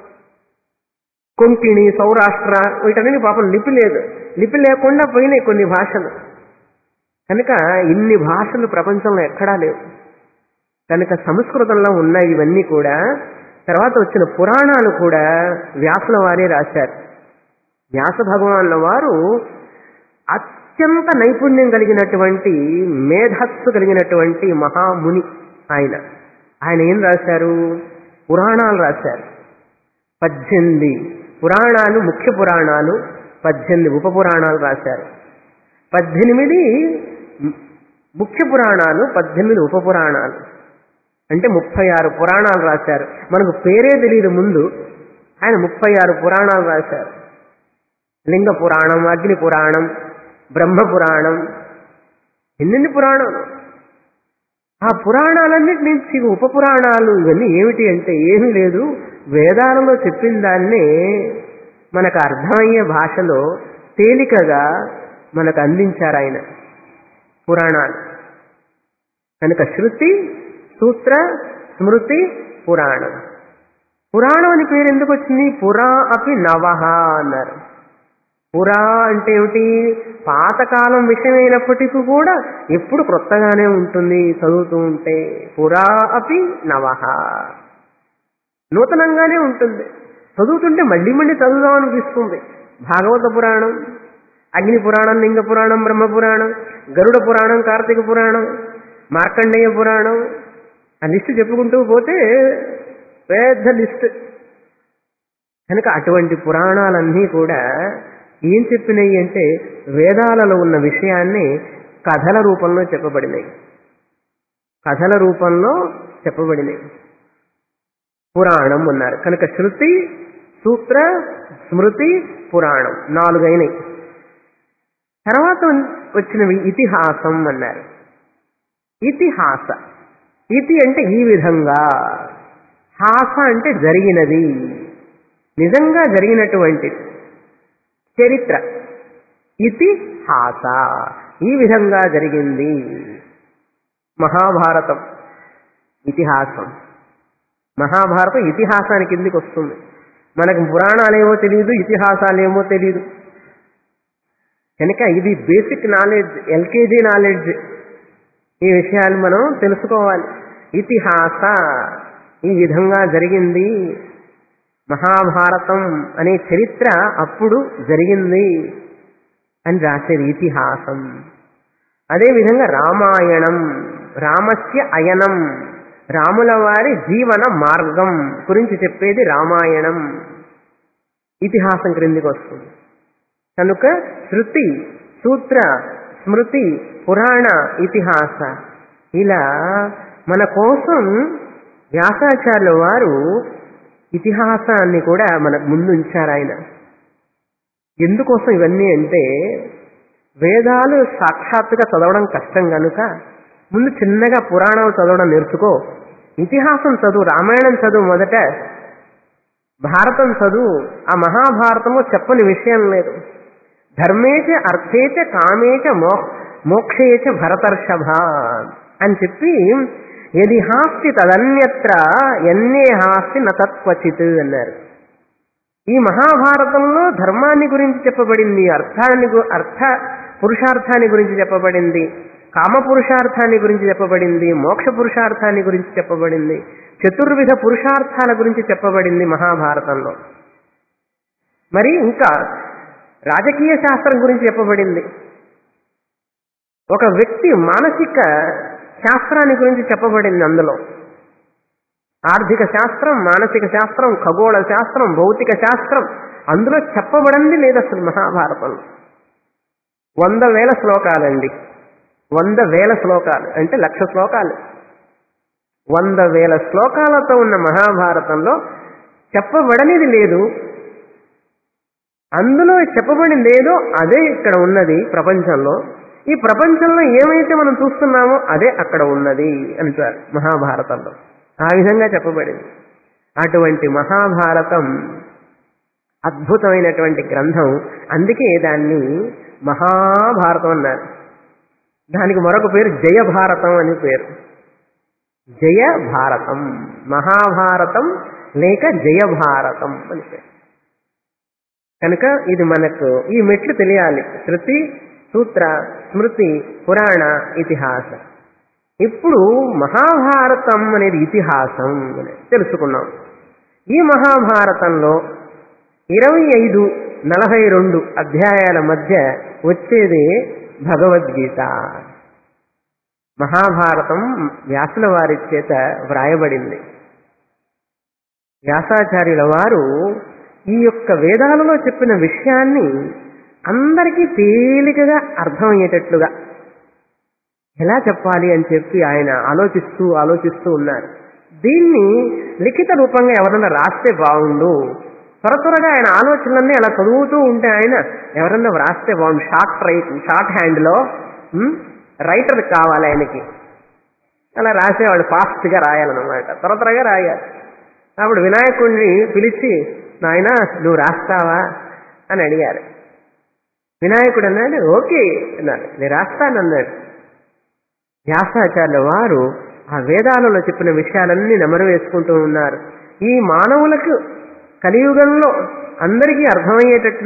కొంకిణి సౌరాష్ట్ర వీటన్నిటి పాపం లిపి లేదు లిపి లేకుండా పోయినాయి కొన్ని భాషలు కనుక ఇన్ని భాషలు ప్రపంచంలో ఎక్కడా లేవు కనుక సంస్కృతంలో ఉన్నాయి ఇవన్నీ కూడా తర్వాత వచ్చిన పురాణాలు కూడా వ్యాసుల వారే రాశారు వ్యాస భగవాన్ల వారు అత్యంత నైపుణ్యం కలిగినటువంటి మేధస్సు కలిగినటువంటి మహాముని ఆయన ఆయన ఏం రాశారు పురాణాలు రాశారు పద్దెనిమిది పురాణాలు ముఖ్య పురాణాలు పద్దెనిమిది ఉప పురాణాలు రాశారు పద్దెనిమిది ముఖ్య పురాణాలు పద్దెనిమిది ఉప పురాణాలు అంటే ముప్పై ఆరు పురాణాలు రాశారు మనకు పేరే తెలియదు ముందు ఆయన ముప్పై ఆరు పురాణాలు రాశారు లింగ పురాణం అగ్ని పురాణం బ్రహ్మ పురాణం ఎన్నెన్ని పురాణాలు ఆ పురాణాలన్నిటి నుంచి ఉప పురాణాలు ఇవన్నీ ఏమిటి అంటే ఏమీ లేదు వేదాలలో చెప్పిన దాన్నే మనకు అర్థమయ్యే భాషలో తేలికగా మనకు అందించారు ఆయన పురాణాలు కనుక శృతి సూత్ర స్మృతి పురాణం పురాణం అని పేరు ఎందుకు వచ్చింది పురా అపి నవహ అన్నారు పురా అంటే ఏమిటి పాతకాలం విషయమైనప్పటికీ కూడా ఎప్పుడు క్రొత్తగానే ఉంటుంది చదువుతూ ఉంటే పురా అపి నవహ నూతనంగానే ఉంటుంది చదువుతుంటే మళ్ళీ మళ్ళీ చదువుదాం అనిపిస్తుంది భాగవత పురాణం అగ్ని పురాణం లింగ పురాణం బ్రహ్మ పురాణం గరుడ పురాణం కార్తీక పురాణం మార్కండేయ పురాణం ఆ లిస్టు చెప్పుకుంటూ పోతే పెద్ద లిస్ట్ కనుక అటువంటి పురాణాలన్నీ కూడా ఏం చెప్పినాయి అంటే వేదాలలో ఉన్న విషయాన్ని కథల రూపంలో చెప్పబడినాయి కథల రూపంలో చెప్పబడినాయి పురాణం అన్నారు కనుక శృతి సూత్ర స్మృతి పురాణం నాలుగైనవి తర్వాత వచ్చినవి ఇతిహాసం అన్నారు ఇతిహాస ఇతి అంటే ఈ విధంగా హాస అంటే జరిగినది నిజంగా జరిగినటువంటి చరిత్ర ఇతిహాస ఈ విధంగా జరిగింది మహాభారతం ఇతిహాసం మహాభారతం ఇతిహాసానికి కిందికి వస్తుంది మనకు పురాణాలేమో తెలియదు ఇతిహాసాలేమో తెలియదు కనుక ఇది బేసిక్ నాలెడ్జ్ ఎల్కేజీ నాలెడ్జ్ ఈ విషయాలు మనం తెలుసుకోవాలి ఇతిహాస ఈ విధంగా జరిగింది మహాభారతం అనే చరిత్ర అప్పుడు జరిగింది అని రాసేది ఇతిహాసం అదేవిధంగా రామాయణం రామస్య అయనం రాముల వారి జీవన మార్గం గురించి చెప్పేది రామాయణం ఇతిహాసం క్రిందికి వస్తుంది కనుక శృతి సూత్ర స్మృతి పురాణ ఇతిహాస ఇలా మన కోసం వ్యాసాచార్యుల వారు ఇతిహాసాన్ని కూడా మనకు ముందు ఉంచారు ఆయన ఎందుకోసం ఇవన్నీ అంటే వేదాలు సాక్షాత్తుగా చదవడం కష్టం కనుక ముందు చిన్నగా పురాణాలు చదవడం నేర్చుకో ఇతిహాసం చదువు రామాయణం చదువు మొదట భారతం చదువు ఆ మహాభారతము చెప్పని విషయం లేదు ధర్మేచ అర్థేచ కామేచ మో మోక్షేచ భరతర్షభ అని చెప్పి ఎది హాస్తి తదన్యత్ర ఎన్నే హాస్తి న తత్వచిత్ అన్నారు ఈ మహాభారతంలో ధర్మాన్ని గురించి చెప్పబడింది అర్థాన్ని గు- అర్థ పురుషార్థాన్ని గురించి చెప్పబడింది కామ పురుషార్థాన్ని గురించి చెప్పబడింది మోక్ష పురుషార్థాన్ని గురించి చెప్పబడింది చతుర్విధ పురుషార్థాల గురించి చెప్పబడింది మహాభారతంలో మరి ఇంకా రాజకీయ శాస్త్రం గురించి చెప్పబడింది ఒక వ్యక్తి మానసిక శాస్త్రాన్ని గురించి చెప్పబడింది అందులో ఆర్థిక శాస్త్రం మానసిక శాస్త్రం ఖగోళ శాస్త్రం భౌతిక శాస్త్రం అందులో చెప్పబడింది లేదు అసలు మహాభారతంలో వంద వేల శ్లోకాలండి వంద వేల శ్లోకాలు అంటే లక్ష శ్లోకాలు వంద వేల శ్లోకాలతో ఉన్న మహాభారతంలో చెప్పబడనిది లేదు అందులో చెప్పబడింది ఏదో అదే ఇక్కడ ఉన్నది ప్రపంచంలో ఈ ప్రపంచంలో ఏమైతే మనం చూస్తున్నామో అదే అక్కడ ఉన్నది అంటారు మహాభారతంలో ఆ విధంగా చెప్పబడింది అటువంటి మహాభారతం అద్భుతమైనటువంటి గ్రంథం అందుకే దాన్ని మహాభారతం అన్నారు దానికి మరొక పేరు జయ భారతం అని పేరు జయ భారతం మహాభారతం లేక జయ భారతం అని పేరు కనుక ఇది మనకు ఈ మెట్లు తెలియాలి శృతి సూత్ర స్మృతి పురాణ ఇతిహాస ఇప్పుడు మహాభారతం అనేది ఇతిహాసం అని తెలుసుకున్నాం ఈ మహాభారతంలో ఇరవై ఐదు నలభై రెండు అధ్యాయాల మధ్య వచ్చేది భగవద్గీత మహాభారతం వ్యాసుల వారి చేత వ్రాయబడింది వ్యాసాచార్యుల వారు ఈ యొక్క వేదాలలో చెప్పిన విషయాన్ని అందరికీ తేలికగా అర్థమయ్యేటట్లుగా ఎలా చెప్పాలి అని చెప్పి ఆయన ఆలోచిస్తూ ఆలోచిస్తూ ఉన్నారు దీన్ని లిఖిత రూపంగా ఎవరన్నా రాస్తే బాగుండు త్వర త్వరగా ఆయన ఆలోచనలన్నీ అలా చదువుతూ ఉంటే ఆయన ఎవరన్నా రాస్తే బాగుండు షార్ట్ రైట్ షార్ట్ హ్యాండ్లో రైటర్ కావాలి ఆయనకి అలా రాసేవాడు ఫాస్ట్గా రాయాలన్నమాట త్వర త్వరగా రాయాలి అప్పుడు వినాయకుడిని పిలిచి నాయన నువ్వు రాస్తావా అని అడిగారు వినాయకుడు అన్నాడు ఓకే అన్నాడు నేను రాస్తానన్నాడు వ్యాసాచార్యుల వారు ఆ వేదాలలో చెప్పిన విషయాలన్నీ నెమరు వేసుకుంటూ ఉన్నారు ఈ మానవులకు కలియుగంలో అందరికీ అర్థమయ్యేటట్లుగా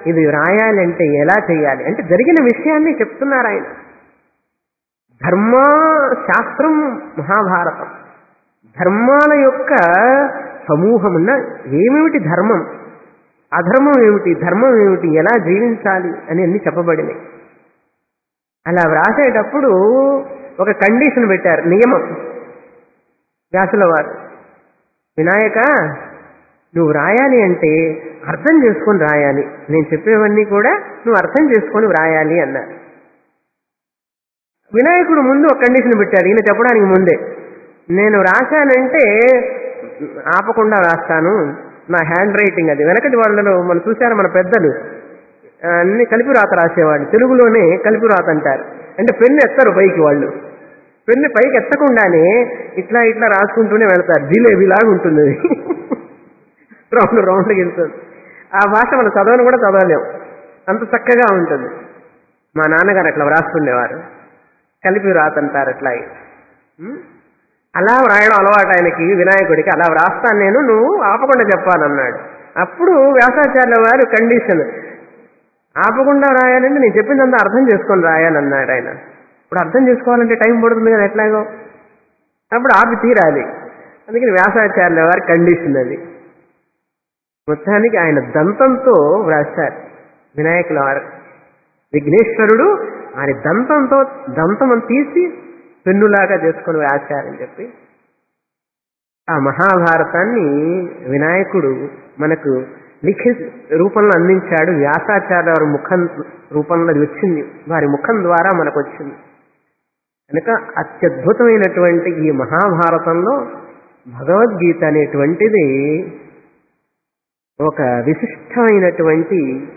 ఇది రాయాలంటే ఎలా చేయాలి అంటే జరిగిన విషయాన్ని చెప్తున్నారు ఆయన ధర్మ శాస్త్రం మహాభారతం ధర్మాల యొక్క సమూహమున్న ఏమిటి ధర్మం అధర్మం ఏమిటి ధర్మం ఏమిటి ఎలా జీవించాలి అని అన్ని చెప్పబడినాయి అలా వ్రాసేటప్పుడు ఒక కండిషన్ పెట్టారు నియమం వ్యాసుల వారు వినాయక నువ్వు రాయాలి అంటే అర్థం చేసుకొని రాయాలి నేను చెప్పేవన్నీ కూడా నువ్వు అర్థం చేసుకొని వ్రాయాలి అన్నారు వినాయకుడు ముందు ఒక కండిషన్ పెట్టాడు ఈయన చెప్పడానికి ముందే నేను రాశానంటే ఆపకుండా రాస్తాను నా హ్యాండ్ రైటింగ్ అది వెనకటి వాళ్ళలో మనం చూశారు మన పెద్దలు అన్ని కలిపి రాత రాసేవాళ్ళు తెలుగులోనే కలిపి రాత అంటారు అంటే పెన్ను ఎత్తరు పైకి వాళ్ళు పెన్ను పైకి ఎత్తకుండానే ఇట్లా ఇట్లా రాసుకుంటూనే వెళ్తారు జిలేబీలాగా ఉంటుంది అది రౌండ్ రౌండ్కి వెళ్తుంది ఆ భాష మనం చదవని కూడా చదవలేం అంత చక్కగా ఉంటుంది మా నాన్నగారు అట్లా వ్రాస్తుండేవారు కలిపి రాతంటారు అట్లా ఉం? అలా వ్రాయడం అలవాటు ఆయనకి వినాయకుడికి అలా వ్రాస్తాను నేను నువ్వు ఆపకుండా చెప్పాలన్నాడు అప్పుడు వ్యాసాచార్యుల వారు కండిషన్ ఆపకుండా రాయాలంటే నేను చెప్పిందంతా అర్థం చేసుకొని రాయాలన్నాడు ఆయన ఇప్పుడు అర్థం చేసుకోవాలంటే టైం పడుతుంది కదా ఎట్లాగో అప్పుడు ఆపి తీరాలి అందుకని వ్యాసాచార్యుల వారి కండిషన్ అది మొత్తానికి ఆయన దంతంతో వ్రాశారు వినాయకుల వారు విఘ్నేశ్వరుడు ఆయన దంతంతో దంతం తీసి పెన్నులాగా చేసుకొని వ్రాశారని చెప్పి ఆ మహాభారతాన్ని వినాయకుడు మనకు లిఖిత రూపంలో అందించాడు వ్యాసాచార్య వారి ముఖం రూపంలో అది వచ్చింది వారి ముఖం ద్వారా మనకు వచ్చింది కనుక అత్యద్భుతమైనటువంటి ఈ మహాభారతంలో భగవద్గీత అనేటువంటిది ఒక విశిష్టమైనటువంటి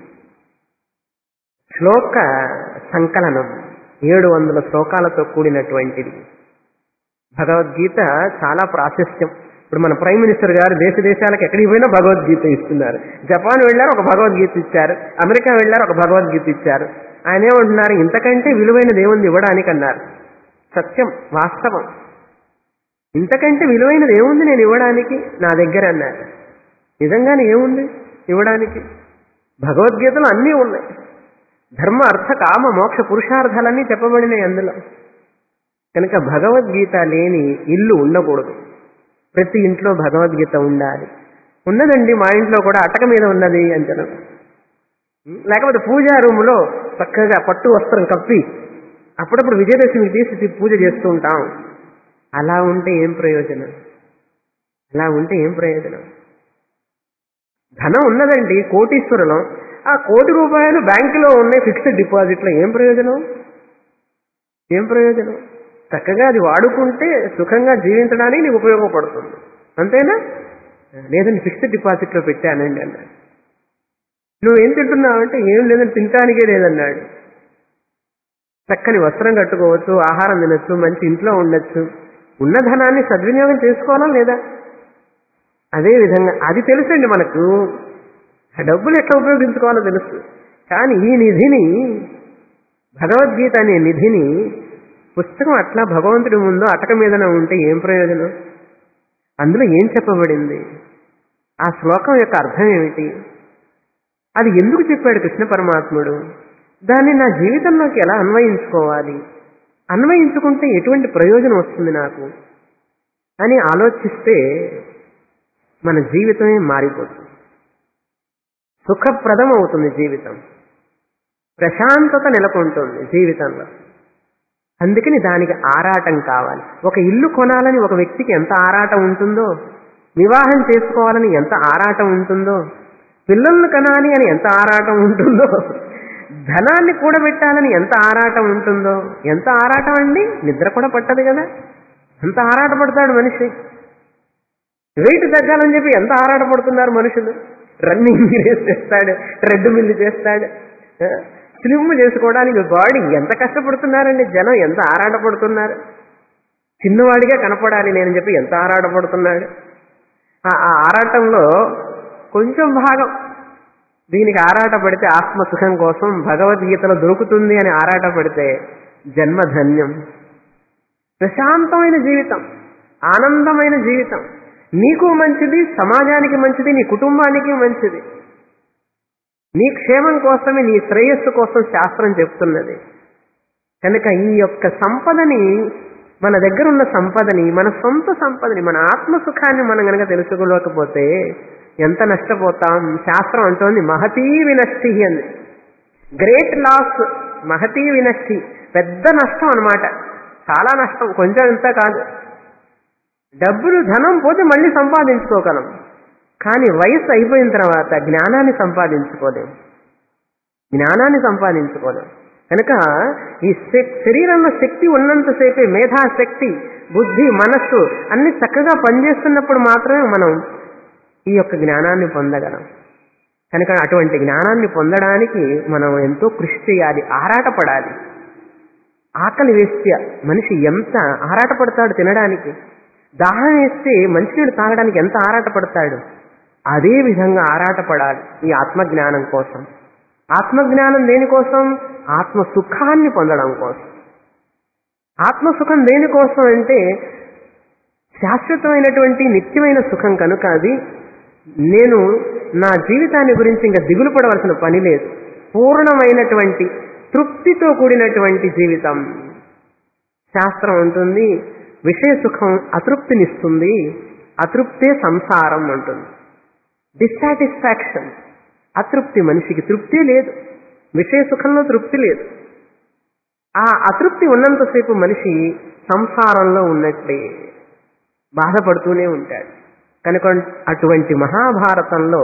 శ్లోక సంకలనం ఏడు వందల శ్లోకాలతో కూడినటువంటిది భగవద్గీత చాలా ప్రాశస్త్యం ఇప్పుడు మన ప్రైమ్ మినిస్టర్ గారు దేశ దేశాలకు ఎక్కడికి పోయినా భగవద్గీత ఇస్తున్నారు జపాన్ వెళ్ళారు ఒక భగవద్గీత ఇచ్చారు అమెరికా వెళ్ళారు ఒక భగవద్గీత ఇచ్చారు ఆయన ఏమంటున్నారు ఇంతకంటే విలువైనది ఏముంది ఇవ్వడానికి అన్నారు సత్యం వాస్తవం ఇంతకంటే విలువైనది ఏముంది నేను ఇవ్వడానికి నా దగ్గర అన్నారు నిజంగానే ఏముంది ఇవ్వడానికి భగవద్గీతలో అన్నీ ఉన్నాయి ధర్మ అర్థ కామ మోక్ష పురుషార్థాలన్నీ చెప్పబడినాయి అందులో కనుక భగవద్గీత లేని ఇల్లు ఉండకూడదు ప్రతి ఇంట్లో భగవద్గీత ఉండాలి ఉన్నదండి మా ఇంట్లో కూడా అటక మీద ఉన్నది అంచనా లేకపోతే పూజా రూములో చక్కగా పట్టు వస్త్రం కప్పి అప్పుడప్పుడు విజయదశమికి తీసి పూజ చేస్తూ ఉంటాం అలా ఉంటే ఏం ప్రయోజనం అలా ఉంటే ఏం ప్రయోజనం ధనం ఉన్నదండి కోటీశ్వరులం ఆ కోటి రూపాయలు బ్యాంకులో ఉన్నాయి ఫిక్స్డ్ డిపాజిట్లో ఏం ప్రయోజనం ఏం ప్రయోజనం చక్కగా అది వాడుకుంటే సుఖంగా జీవించడానికి నీకు ఉపయోగపడుతుంది అంతేనా లేదండి ఫిక్స్డ్ డిపాజిట్లో పెట్టానండి అన్నాడు నువ్వు ఏం తింటున్నావు అంటే ఏం లేదని తినటానికే లేదన్నాడు చక్కని వస్త్రం కట్టుకోవచ్చు ఆహారం తినొచ్చు మంచి ఇంట్లో ఉండొచ్చు ఉన్న ధనాన్ని సద్వినియోగం చేసుకోవాలా లేదా అదే విధంగా అది తెలుసండి మనకు ఆ డబ్బులు ఎట్లా ఉపయోగించుకోవాలో తెలుసు కానీ ఈ నిధిని భగవద్గీత అనే నిధిని పుస్తకం అట్లా భగవంతుడి ముందు అటక మీదన ఉంటే ఏం ప్రయోజనం అందులో ఏం చెప్పబడింది ఆ శ్లోకం యొక్క అర్థం ఏమిటి అది ఎందుకు చెప్పాడు కృష్ణ పరమాత్ముడు దాన్ని నా జీవితంలోకి ఎలా అన్వయించుకోవాలి అన్వయించుకుంటే ఎటువంటి ప్రయోజనం వస్తుంది నాకు అని ఆలోచిస్తే మన జీవితమే మారిపోతుంది సుఖప్రదం అవుతుంది జీవితం ప్రశాంతత నెలకొంటుంది జీవితంలో అందుకని దానికి ఆరాటం కావాలి ఒక ఇల్లు కొనాలని ఒక వ్యక్తికి ఎంత ఆరాటం ఉంటుందో వివాహం చేసుకోవాలని ఎంత ఆరాటం ఉంటుందో పిల్లల్ని కనాలి అని ఎంత ఆరాటం ఉంటుందో ధనాన్ని కూడబెట్టాలని ఎంత ఆరాటం ఉంటుందో ఎంత ఆరాటం అండి నిద్ర కూడా పట్టదు కదా ఎంత ఆరాటపడతాడు మనిషి వెయిట్ తగ్గాలని చెప్పి ఎంత ఆరాటపడుతున్నారు మనుషులు రన్నింగ్ రేస్ చేస్తాడు ట్రెడ్ మిల్ చేస్తాడు స్లిమ్ చేసుకోవడానికి బాడీ ఎంత కష్టపడుతున్నారండి జనం ఎంత ఆరాటపడుతున్నారు చిన్నవాడిగా కనపడాలి నేను చెప్పి ఎంత ఆరాటపడుతున్నాడు ఆ ఆ ఆరాటంలో కొంచెం భాగం దీనికి ఆరాట పడితే ఆత్మసుఖం కోసం భగవద్గీతలో దొరుకుతుంది అని ఆరాట పడితే జన్మధన్యం ప్రశాంతమైన జీవితం ఆనందమైన జీవితం నీకు మంచిది సమాజానికి మంచిది నీ కుటుంబానికి మంచిది నీ క్షేమం కోసమే నీ శ్రేయస్సు కోసం శాస్త్రం చెప్తున్నది కనుక ఈ యొక్క సంపదని మన దగ్గర ఉన్న సంపదని మన సొంత సంపదని మన ఆత్మ సుఖాన్ని మనం గనక తెలుసుకోలేకపోతే ఎంత నష్టపోతాం శాస్త్రం అంటోంది మహతీ వినష్టి అంది గ్రేట్ లాస్ మహతీ వినష్టి పెద్ద నష్టం అన్నమాట చాలా నష్టం కొంచెం ఇంత కాదు డబ్బులు ధనం పోతే మళ్ళీ సంపాదించుకోగలం కానీ వయసు అయిపోయిన తర్వాత జ్ఞానాన్ని సంపాదించుకోలేం జ్ఞానాన్ని సంపాదించుకోలేం కనుక ఈ శక్- శరీరంలో శక్తి ఉన్నంతసేపే మేధాశక్తి బుద్ధి మనస్సు అన్ని చక్కగా పనిచేస్తున్నప్పుడు మాత్రమే మనం ఈ యొక్క జ్ఞానాన్ని పొందగలం కనుక అటువంటి జ్ఞానాన్ని పొందడానికి మనం ఎంతో కృషి చేయాలి ఆరాటపడాలి ఆకలి వేస్తే మనిషి ఎంత ఆరాటపడతాడు తినడానికి దాహం వేస్తే మంచినీళ్ళు తాగడానికి ఎంత ఆరాటపడతాడు అదే విధంగా ఆరాటపడాలి ఈ ఆత్మజ్ఞానం కోసం ఆత్మజ్ఞానం దేనికోసం ఆత్మ సుఖాన్ని పొందడం కోసం ఆత్మ సుఖం దేనికోసం అంటే శాశ్వతమైనటువంటి నిత్యమైన సుఖం కనుక అది నేను నా జీవితాన్ని గురించి ఇంకా దిగులు పడవలసిన పని లేదు పూర్ణమైనటువంటి తృప్తితో కూడినటువంటి జీవితం శాస్త్రం ఉంటుంది విషయ సుఖం అతృప్తినిస్తుంది అతృప్తే సంసారం అంటుంది డిస్సాటిస్ఫాక్షన్ అతృప్తి మనిషికి తృప్తి లేదు విషయ సుఖంలో తృప్తి లేదు ఆ అతృప్తి ఉన్నంతసేపు మనిషి సంసారంలో ఉన్నట్లే బాధపడుతూనే ఉంటాడు కనుక అటువంటి మహాభారతంలో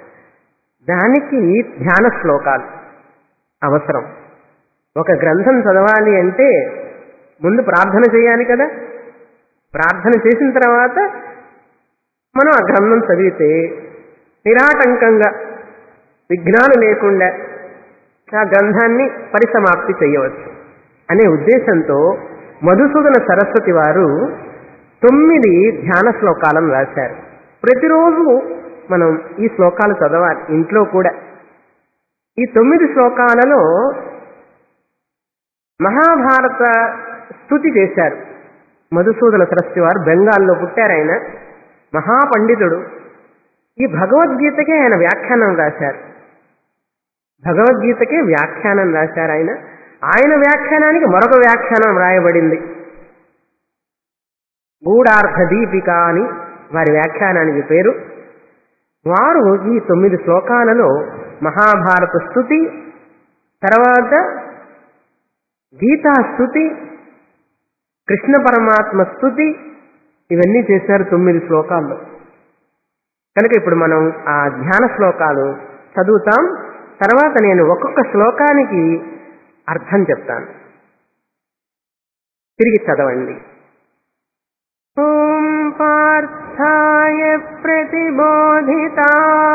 దానికి ధ్యాన శ్లోకాలు అవసరం ఒక గ్రంథం చదవాలి అంటే ముందు ప్రార్థన చేయాలి కదా ప్రార్థన చేసిన తర్వాత మనం ఆ గ్రంథం చదివితే నిరాటంకంగా విఘ్నాలు లేకుండా ఆ గ్రంథాన్ని పరిసమాప్తి చేయవచ్చు అనే ఉద్దేశంతో మధుసూదన సరస్వతి వారు తొమ్మిది ధ్యాన శ్లోకాలను రాశారు ప్రతిరోజు మనం ఈ శ్లోకాలు చదవాలి ఇంట్లో కూడా ఈ తొమ్మిది శ్లోకాలలో మహాభారత స్థుతి చేశారు మధుసూదన సరస్వతి వారు బెంగాల్లో పుట్టారు ఆయన మహాపండితుడు ఈ భగవద్గీతకే ఆయన వ్యాఖ్యానం రాశారు భగవద్గీతకే వ్యాఖ్యానం రాశారు ఆయన ఆయన వ్యాఖ్యానానికి మరొక వ్యాఖ్యానం రాయబడింది గూఢార్థ దీపిక అని వారి వ్యాఖ్యానానికి పేరు వారు ఈ తొమ్మిది శ్లోకాలలో మహాభారత స్థుతి తర్వాత గీతా స్థుతి కృష్ణ పరమాత్మ స్థుతి ఇవన్నీ చేశారు తొమ్మిది శ్లోకాల్లో కనుక ఇప్పుడు మనం ఆ ధ్యాన శ్లోకాలు చదువుతాం తర్వాత నేను ఒక్కొక్క శ్లోకానికి అర్థం చెప్తాను తిరిగి చదవండి ఓం పార్థాయ ప్రతిబోధితా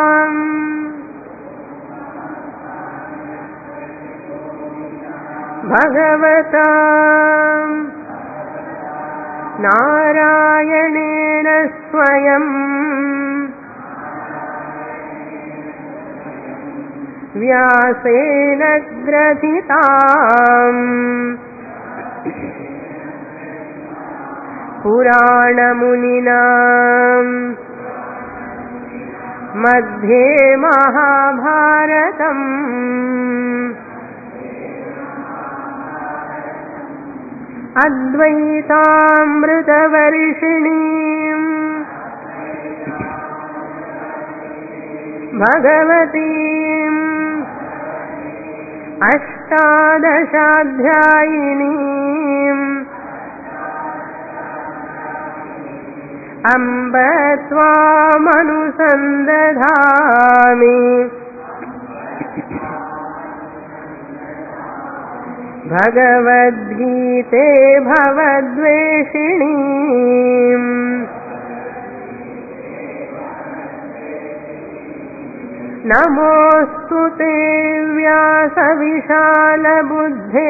భగవతా నారాయణేన స్వయం వ్యాసేన గ్రథితాం పురాణమునినా మధ్యే మహాభారతం అద్వైతామృతవర్షిణీం భగవతీం అష్టాదశాధ్యాయినీం అంబ త్వామనుసందధామి భగవద్గీతే భవద్వేషిణీ నమోऽस्तु ते व्यासविशालबुद्धे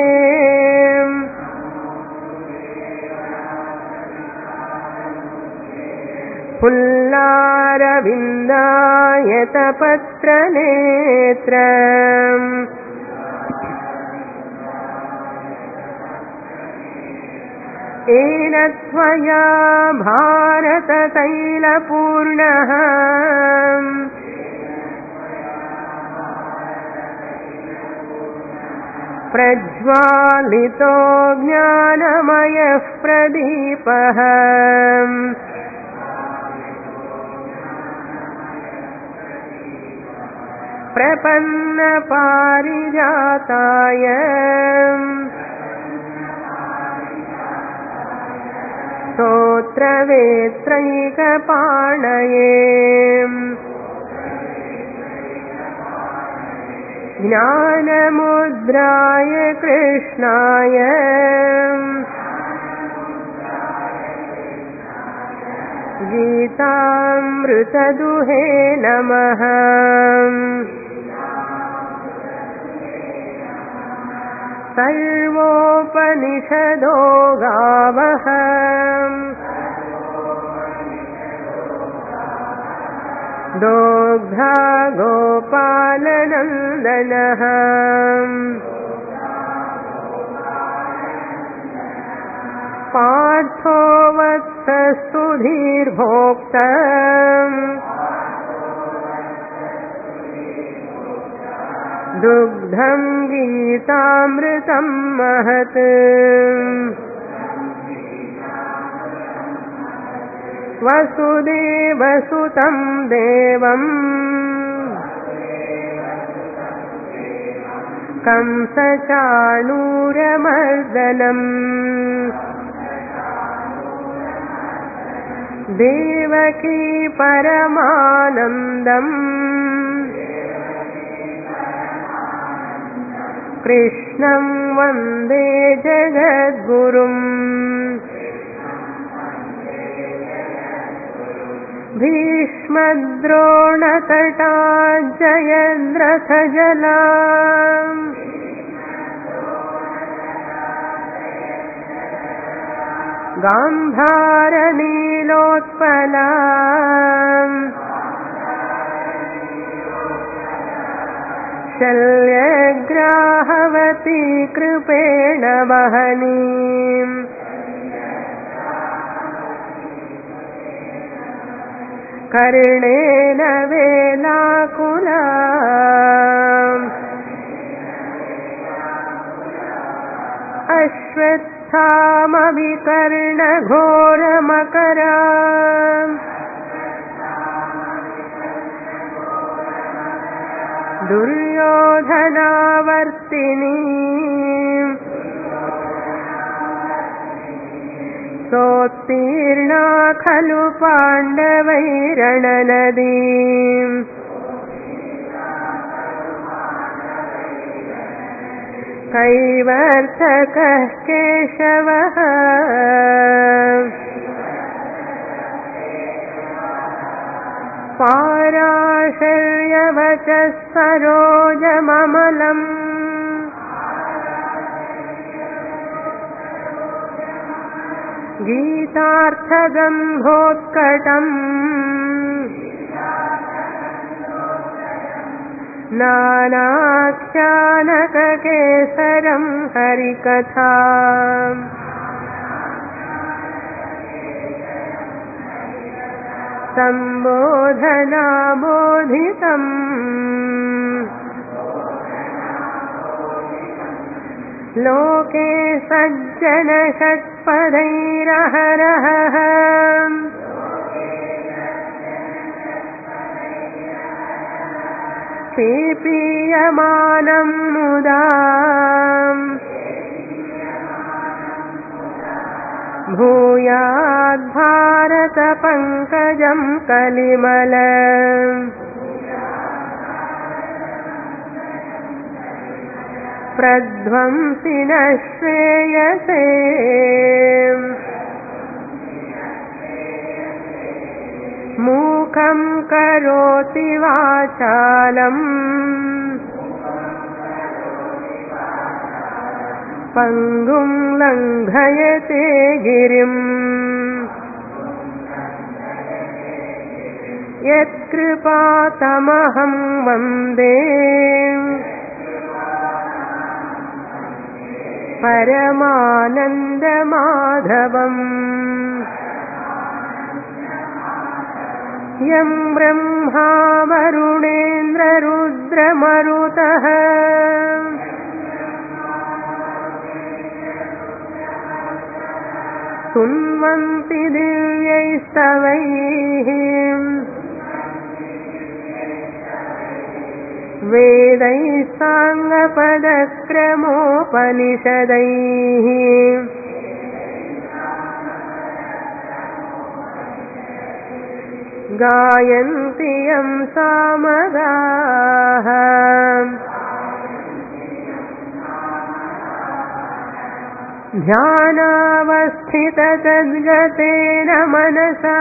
पुल्लारविन्दायतपत्रनेत्र येन त्वया भारततैलपूर्णः प्रज्वालितो ज्ञानमयः प्रदीपः प्रपन्नपारिजाताय स्तोत्रवेत्रैकपाणये ज्ञानमुद्राय कृष्णाय गीतामृतदुहे नमः सर्वोपनिषदो गावः दोग्धा गोपालनन्दनः पार्थो वत्सस्तुधीर्भोक्त दुग्धम् गीतामृतम् महत् वसुदेवसुतं देवम् कंसचाणूरमर्दनम् देवकी परमानन्दम् कृष्णं वन्दे जगद्गुरुम् भीष्मद्रोणतटा जयन्द्रथजला गान्धारनीलोत्पला शल्यग्राहवती कृपेण वहनीम् कर्णेन वेलाकुला अश्वत्थामविकर्णघोरमकरा दुर्योधनावर्तिनी सोत्तीर्णा खलु पाण्डवैरणनदी कैवर्थकः केशवः पाराशर्यवचः सरोजममलम् गीतार्थगन्धोत्कटम् नानाख्यानककेसरं हरिकथा सम्बोधनाबोधितम् लोके सज्जनषट्पदैरहरः पीपीयमानं मुदा भूयाद्भारतपङ्कजं कलिमल प्रध्वंसि न श्रेयसे मूकं करोति वाचालम् पङ्गुं लङ्घयते गिरिम् यत्कृपातमहं वन्दे परमानन्दमाधवम् यं ब्रह्मा वरुणेन्द्ररुद्रमरुतः सुन्वन्ति दिव्यैस्तवैः वेदैः साङ्गपदक्रमोपनिषदैः गायन्ति यं सामगाः ध्यानावस्थिततद्गतेन मनसा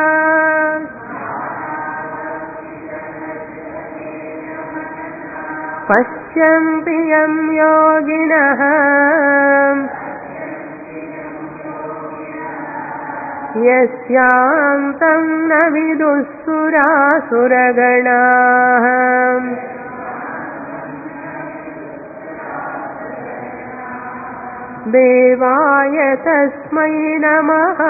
पश्यन्ति यं योगिनः यस्यान्तं न विदुःसुरासुरगणाः देवाय तस्मै नमः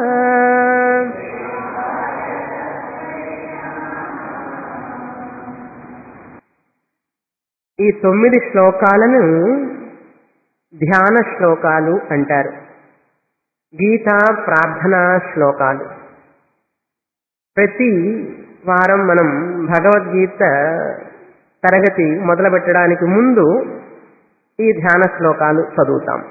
ఈ తొమ్మిది శ్లోకాలను ధ్యాన శ్లోకాలు అంటారు గీతా ప్రార్థనా శ్లోకాలు ప్రతి వారం మనం భగవద్గీత తరగతి మొదలుపెట్టడానికి ముందు ఈ ధ్యాన శ్లోకాలు చదువుతాం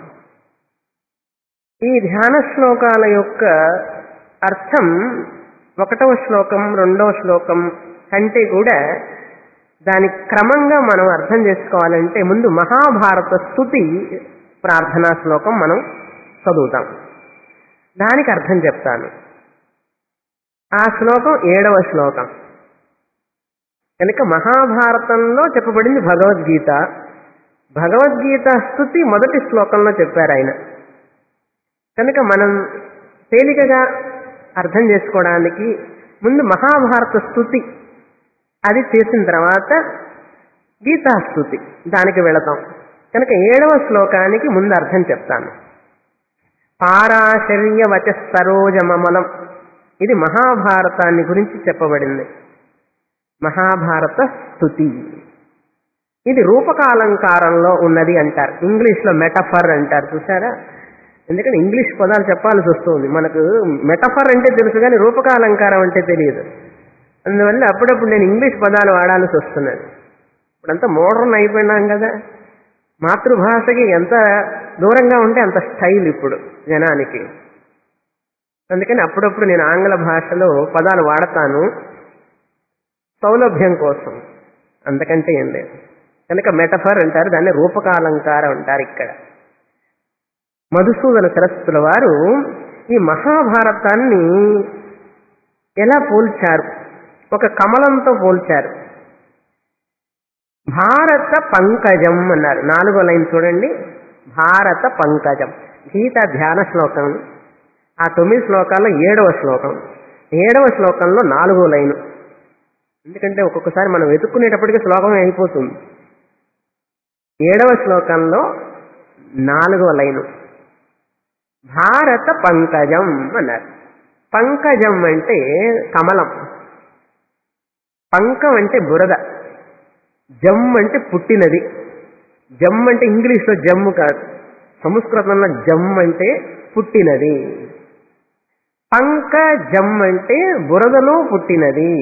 ఈ ధ్యాన శ్లోకాల యొక్క అర్థం ఒకటవ శ్లోకం రెండవ శ్లోకం కంటే కూడా దాని క్రమంగా మనం అర్థం చేసుకోవాలంటే ముందు మహాభారత స్థుతి ప్రార్థనా శ్లోకం మనం చదువుతాం దానికి అర్థం చెప్తాను ఆ శ్లోకం ఏడవ శ్లోకం కనుక మహాభారతంలో చెప్పబడింది భగవద్గీత భగవద్గీత స్థుతి మొదటి శ్లోకంలో చెప్పారు ఆయన కనుక మనం తేలికగా అర్థం చేసుకోవడానికి ముందు మహాభారత స్థుతి అది చేసిన తర్వాత గీతాస్థుతి దానికి వెళతాం కనుక ఏడవ శ్లోకానికి ముందు అర్థం చెప్తాను పారాశర్య వచ సరోజమమలం ఇది మహాభారతాన్ని గురించి చెప్పబడింది మహాభారత స్థుతి ఇది రూపకాలంకారంలో ఉన్నది అంటారు ఇంగ్లీష్లో మెటఫర్ అంటారు చూసారా ఎందుకంటే ఇంగ్లీష్ పదాలు చెప్పాల్సి వస్తుంది మనకు మెటఫర్ అంటే తెలుసు కానీ రూపకాలంకారం అంటే తెలియదు అందువల్ల అప్పుడప్పుడు నేను ఇంగ్లీష్ పదాలు వాడాల్సి వస్తున్నది ఇప్పుడంతా మోడర్న్ అయిపోయినాం కదా మాతృభాషకి ఎంత దూరంగా ఉంటే అంత స్టైల్ ఇప్పుడు జనానికి అందుకని అప్పుడప్పుడు నేను ఆంగ్ల భాషలో పదాలు వాడతాను సౌలభ్యం కోసం అంతకంటే ఏం లేదు కనుక మెటఫర్ అంటారు దాన్ని రూపకాలంకారం అంటారు ఇక్కడ మధుసూదన సరస్వతుల వారు ఈ మహాభారతాన్ని ఎలా పోల్చారు ఒక కమలంతో పోల్చారు భారత పంకజం అన్నారు నాలుగో లైన్ చూడండి భారత పంకజం గీత ధ్యాన శ్లోకం ఆ తొమ్మిది శ్లోకాల్లో ఏడవ శ్లోకం ఏడవ శ్లోకంలో నాలుగో లైను ఎందుకంటే ఒక్కొక్కసారి మనం వెతుక్కునేటప్పటికీ శ్లోకం అయిపోతుంది ఏడవ శ్లోకంలో నాలుగో లైను భారత పంకజం అన్నారు పంకజం అంటే కమలం పంకం అంటే బురద జమ్ అంటే పుట్టినది జమ్ అంటే ఇంగ్లీష్లో జమ్ము కాదు సంస్కృతంలో జమ్ అంటే పుట్టినది పంకజం అంటే బురదలో పుట్టినది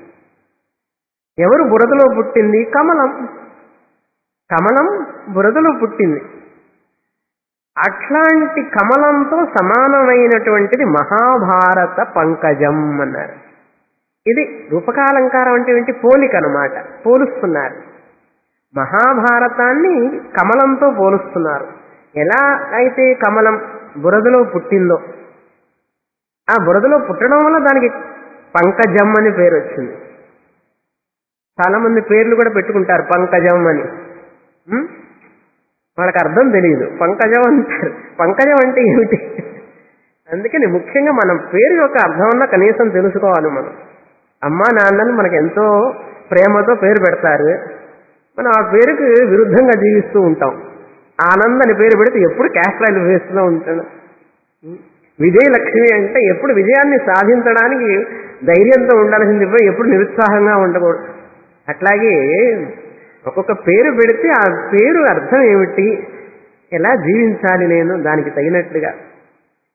ఎవరు బురదలో పుట్టింది కమలం కమలం బురదలో పుట్టింది అట్లాంటి కమలంతో సమానమైనటువంటిది మహాభారత పంకజం అన్నారు ఇది రూపకాలంకారం అంటే ఏంటి పోలిక అనమాట పోలుస్తున్నారు మహాభారతాన్ని కమలంతో పోలుస్తున్నారు ఎలా అయితే కమలం బురదలో పుట్టిందో ఆ బురదలో పుట్టడం వల్ల దానికి పంకజం అని పేరు వచ్చింది చాలా మంది పేర్లు కూడా పెట్టుకుంటారు పంకజం అని ఉం? వాళ్ళకి అర్థం తెలియదు పంకజం అంటారు పంకజం అంటే ఏమిటి అందుకని ముఖ్యంగా మనం పేరు యొక్క అర్థం అన్నా కనీసం తెలుసుకోవాలి మనం అమ్మా నాన్నలు మనకు ఎంతో ప్రేమతో పేరు పెడతారు మనం ఆ పేరుకి విరుద్ధంగా జీవిస్తూ ఉంటాం ఆనంద్ అని పేరు పెడితే ఎప్పుడు క్యాస్ట్రైల్ వేస్తూ ఉంటాడు విజయలక్ష్మి అంటే ఎప్పుడు విజయాన్ని సాధించడానికి ధైర్యంతో ఉండాల్సింది పోయి ఎప్పుడు నిరుత్సాహంగా ఉండకూడదు అట్లాగే ఒక్కొక్క పేరు పెడితే ఆ పేరు అర్థం ఏమిటి ఎలా జీవించాలి నేను దానికి తగినట్లుగా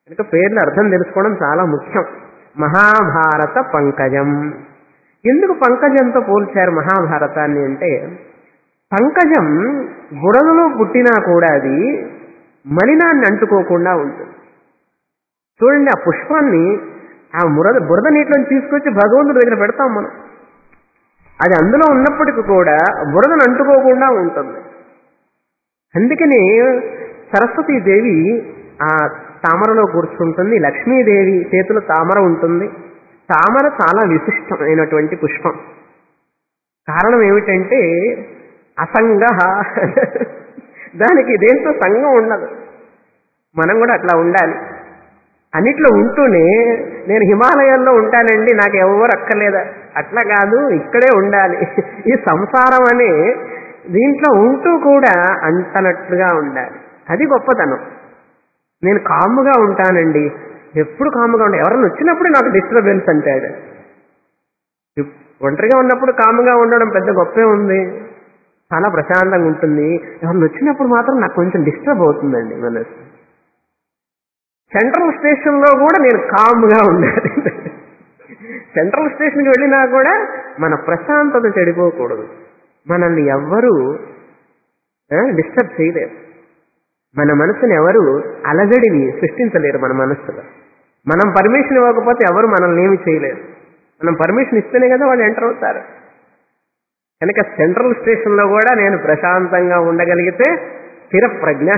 కనుక పేర్ల అర్థం తెలుసుకోవడం చాలా ముఖ్యం మహాభారత పంకజం ఎందుకు పంకజంతో పోల్చారు మహాభారతాన్ని అంటే పంకజం బురదలో పుట్టినా కూడా అది మలినాన్ని అంటుకోకుండా ఉంటుంది చూడండి ఆ పుష్పాన్ని ఆ మురద బురద నీటిలో తీసుకొచ్చి భగవంతుడి దగ్గర పెడతాం మనం అది అందులో ఉన్నప్పటికీ కూడా బురదను అంటుకోకుండా ఉంటుంది అందుకని సరస్వతీదేవి ఆ తామరలో కూర్చుంటుంది లక్ష్మీదేవి చేతిలో తామర ఉంటుంది తామర చాలా విశిష్టమైనటువంటి పుష్పం కారణం ఏమిటంటే అసంగ దానికి దేంతో సంఘం ఉండదు మనం కూడా అట్లా ఉండాలి అన్నిట్లో ఉంటూనే నేను హిమాలయాల్లో ఉంటానండి నాకు ఎవరు అక్కర్లేదా అట్లా కాదు ఇక్కడే ఉండాలి ఈ సంసారం అనే దీంట్లో ఉంటూ కూడా అంటనట్లుగా ఉండాలి అది గొప్పతనం నేను కాముగా ఉంటానండి ఎప్పుడు కాముగా ఉంటా ఎవరైనా వచ్చినప్పుడు నాకు డిస్టర్బెన్స్ అంటాడు ఒంటరిగా ఉన్నప్పుడు కాముగా ఉండడం పెద్ద గొప్పే ఉంది చాలా ప్రశాంతంగా ఉంటుంది ఎవరిని వచ్చినప్పుడు మాత్రం నాకు కొంచెం డిస్టర్బ్ అవుతుందండి మనసు సెంట్రల్ స్టేషన్లో కూడా నేను కామ్గా ఉండాలి సెంట్రల్ స్టేషన్కి వెళ్ళినా కూడా మన ప్రశాంతత చెడిపోకూడదు మనల్ని ఎవ్వరూ డిస్టర్బ్ చేయలేరు మన మనసుని ఎవరు అలజడిని సృష్టించలేరు మన మనస్సులో మనం పర్మిషన్ ఇవ్వకపోతే ఎవరు మనల్ని ఏమి చేయలేరు మనం పర్మిషన్ ఇస్తేనే కదా వాళ్ళు ఎంటర్ అవుతారు కనుక సెంట్రల్ స్టేషన్లో కూడా నేను ప్రశాంతంగా ఉండగలిగితే స్థిర ప్రజ్ఞ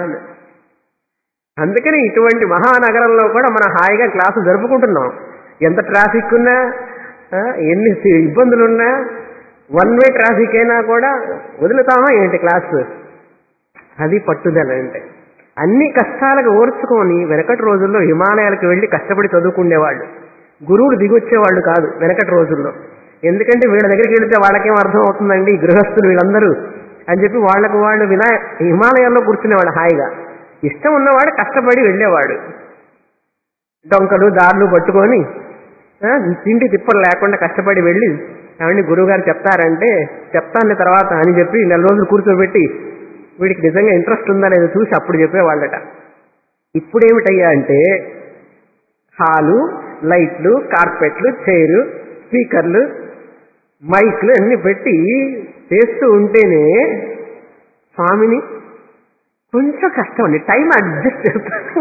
అందుకని ఇటువంటి మహానగరంలో కూడా మనం హాయిగా క్లాసు జరుపుకుంటున్నాం ఎంత ట్రాఫిక్ ఉన్నా ఆ, ఎన్ని సి- ఇబ్బందులున్నా వన్ వే ట్రాఫిక్ అయినా కూడా వదులుతామా ఏంటి క్లాసు అది పట్టుదల అంటే అన్ని కష్టాలకు ఓర్చుకొని వెనకటి రోజుల్లో హిమాలయాలకు వెళ్ళి కష్టపడి చదువుకునేవాళ్ళు గురువులు దిగొచ్చేవాళ్ళు కాదు వెనకటి రోజుల్లో ఎందుకంటే వీళ్ళ దగ్గరికి వెళితే వాళ్ళకేం అర్థం అవుతుందండి ఈ గృహస్థులు వీళ్ళందరూ అని చెప్పి వాళ్ళకు వాళ్ళు వినా హిమాలయాల్లో కూర్చునేవాడు హాయిగా ఇష్టం ఉన్నవాడు కష్టపడి వెళ్ళేవాడు డొంకలు దారులు పట్టుకొని ఆ, తిండి తిప్పలు లేకుండా కష్టపడి వెళ్ళి ఏమండి గురువుగారు చెప్తారంటే చెప్తాను తర్వాత అని చెప్పి నెల రోజులు కూర్చోబెట్టి వీడికి నిజంగా ఇంట్రెస్ట్ ఉందా లేదో చూసి అప్పుడు చెప్పేవాళ్ళట ఇప్పుడేమిటయ్యా అంటే హాలు లైట్లు కార్పెట్లు చైరు స్పీకర్లు మైక్లు అన్ని పెట్టి చేస్తూ ఉంటేనే స్వామిని కొంచెం కష్టం అండి టైం అడ్జస్ట్ చేస్తారు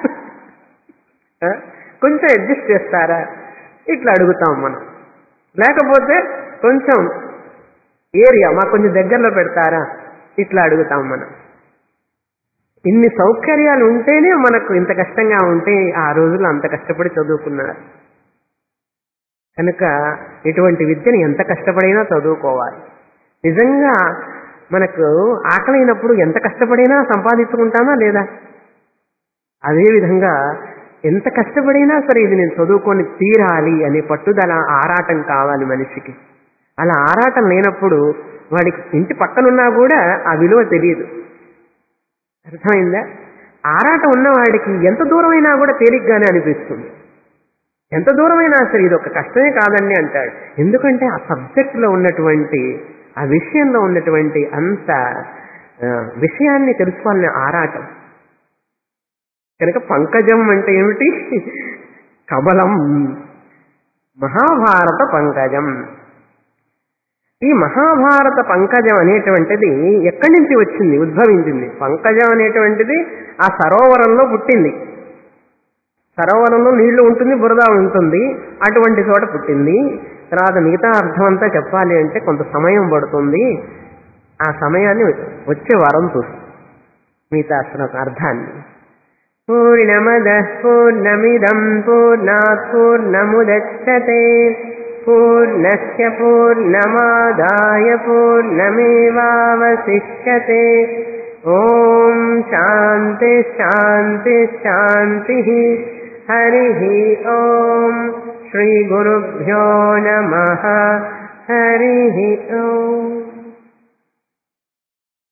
ఆ? కొంచెం అడ్జస్ట్ చేస్తారా ఇట్లా అడుగుతాం మనం లేకపోతే కొంచెం ఏరియా మాకు కొంచెం దగ్గరలో పెడతారా ఇట్లా అడుగుతాం మనం ఇన్ని సౌకర్యాలు ఉంటేనే మనకు ఇంత కష్టంగా ఉంటే ఆ రోజుల్లో అంత కష్టపడి చదువుకున్నారు కనుక ఇటువంటి విద్యని ఎంత కష్టపడైనా చదువుకోవాలి నిజంగా మనకు ఆకలైనప్పుడు ఎంత కష్టపడైనా సంపాదించుకుంటామా లేదా అదేవిధంగా ఎంత కష్టపడినా సరే ఇది నేను చదువుకొని తీరాలి అనే పట్టుదల ఆరాటం కావాలి మనిషికి అలా ఆరాటం లేనప్పుడు వాడికి ఇంటి పక్కనున్నా కూడా ఆ విలువ తెలియదు అర్థమైందా ఆరాటం ఉన్నవాడికి ఎంత దూరమైనా కూడా తేలిగ్గానే అనిపిస్తుంది ఎంత దూరమైనా సరే ఇది ఒక కష్టమే కాదండి అంటాడు ఎందుకంటే ఆ సబ్జెక్టులో ఉన్నటువంటి ఆ విషయంలో ఉన్నటువంటి అంత ఆ, విషయాన్ని తెలుసుకోవాలనే ఆరాటం కనుక పంకజం అంటే ఏమిటి కమలం మహాభారత పంకజం ఈ మహాభారత పంకజం అనేటువంటిది ఎక్కడి నుంచి వచ్చింది ఉద్భవించింది పంకజం అనేటువంటిది ఆ సరోవరంలో పుట్టింది సరోవరంలో నీళ్లు ఉంటుంది బురద ఉంటుంది అటువంటి చోట పుట్టింది తర్వాత మిగతా అర్థం అంతా చెప్పాలి అంటే కొంత సమయం పడుతుంది ఆ సమయాన్ని వచ్చే వారం చూస్తాం మిగతా అసలు అర్థాన్ని పూర్ణమద పూర్ణమిదం పూర్ణాత్ పూర్ణముదచ్చతే పూర్ణస్య పూర్ణమాదాయ పూర్ణమేవావశిష్యతే ఓం శాంతి శాంతి శాంతి హరి ఓం శ్రీ గురుభ్యో నమ హరి ఓం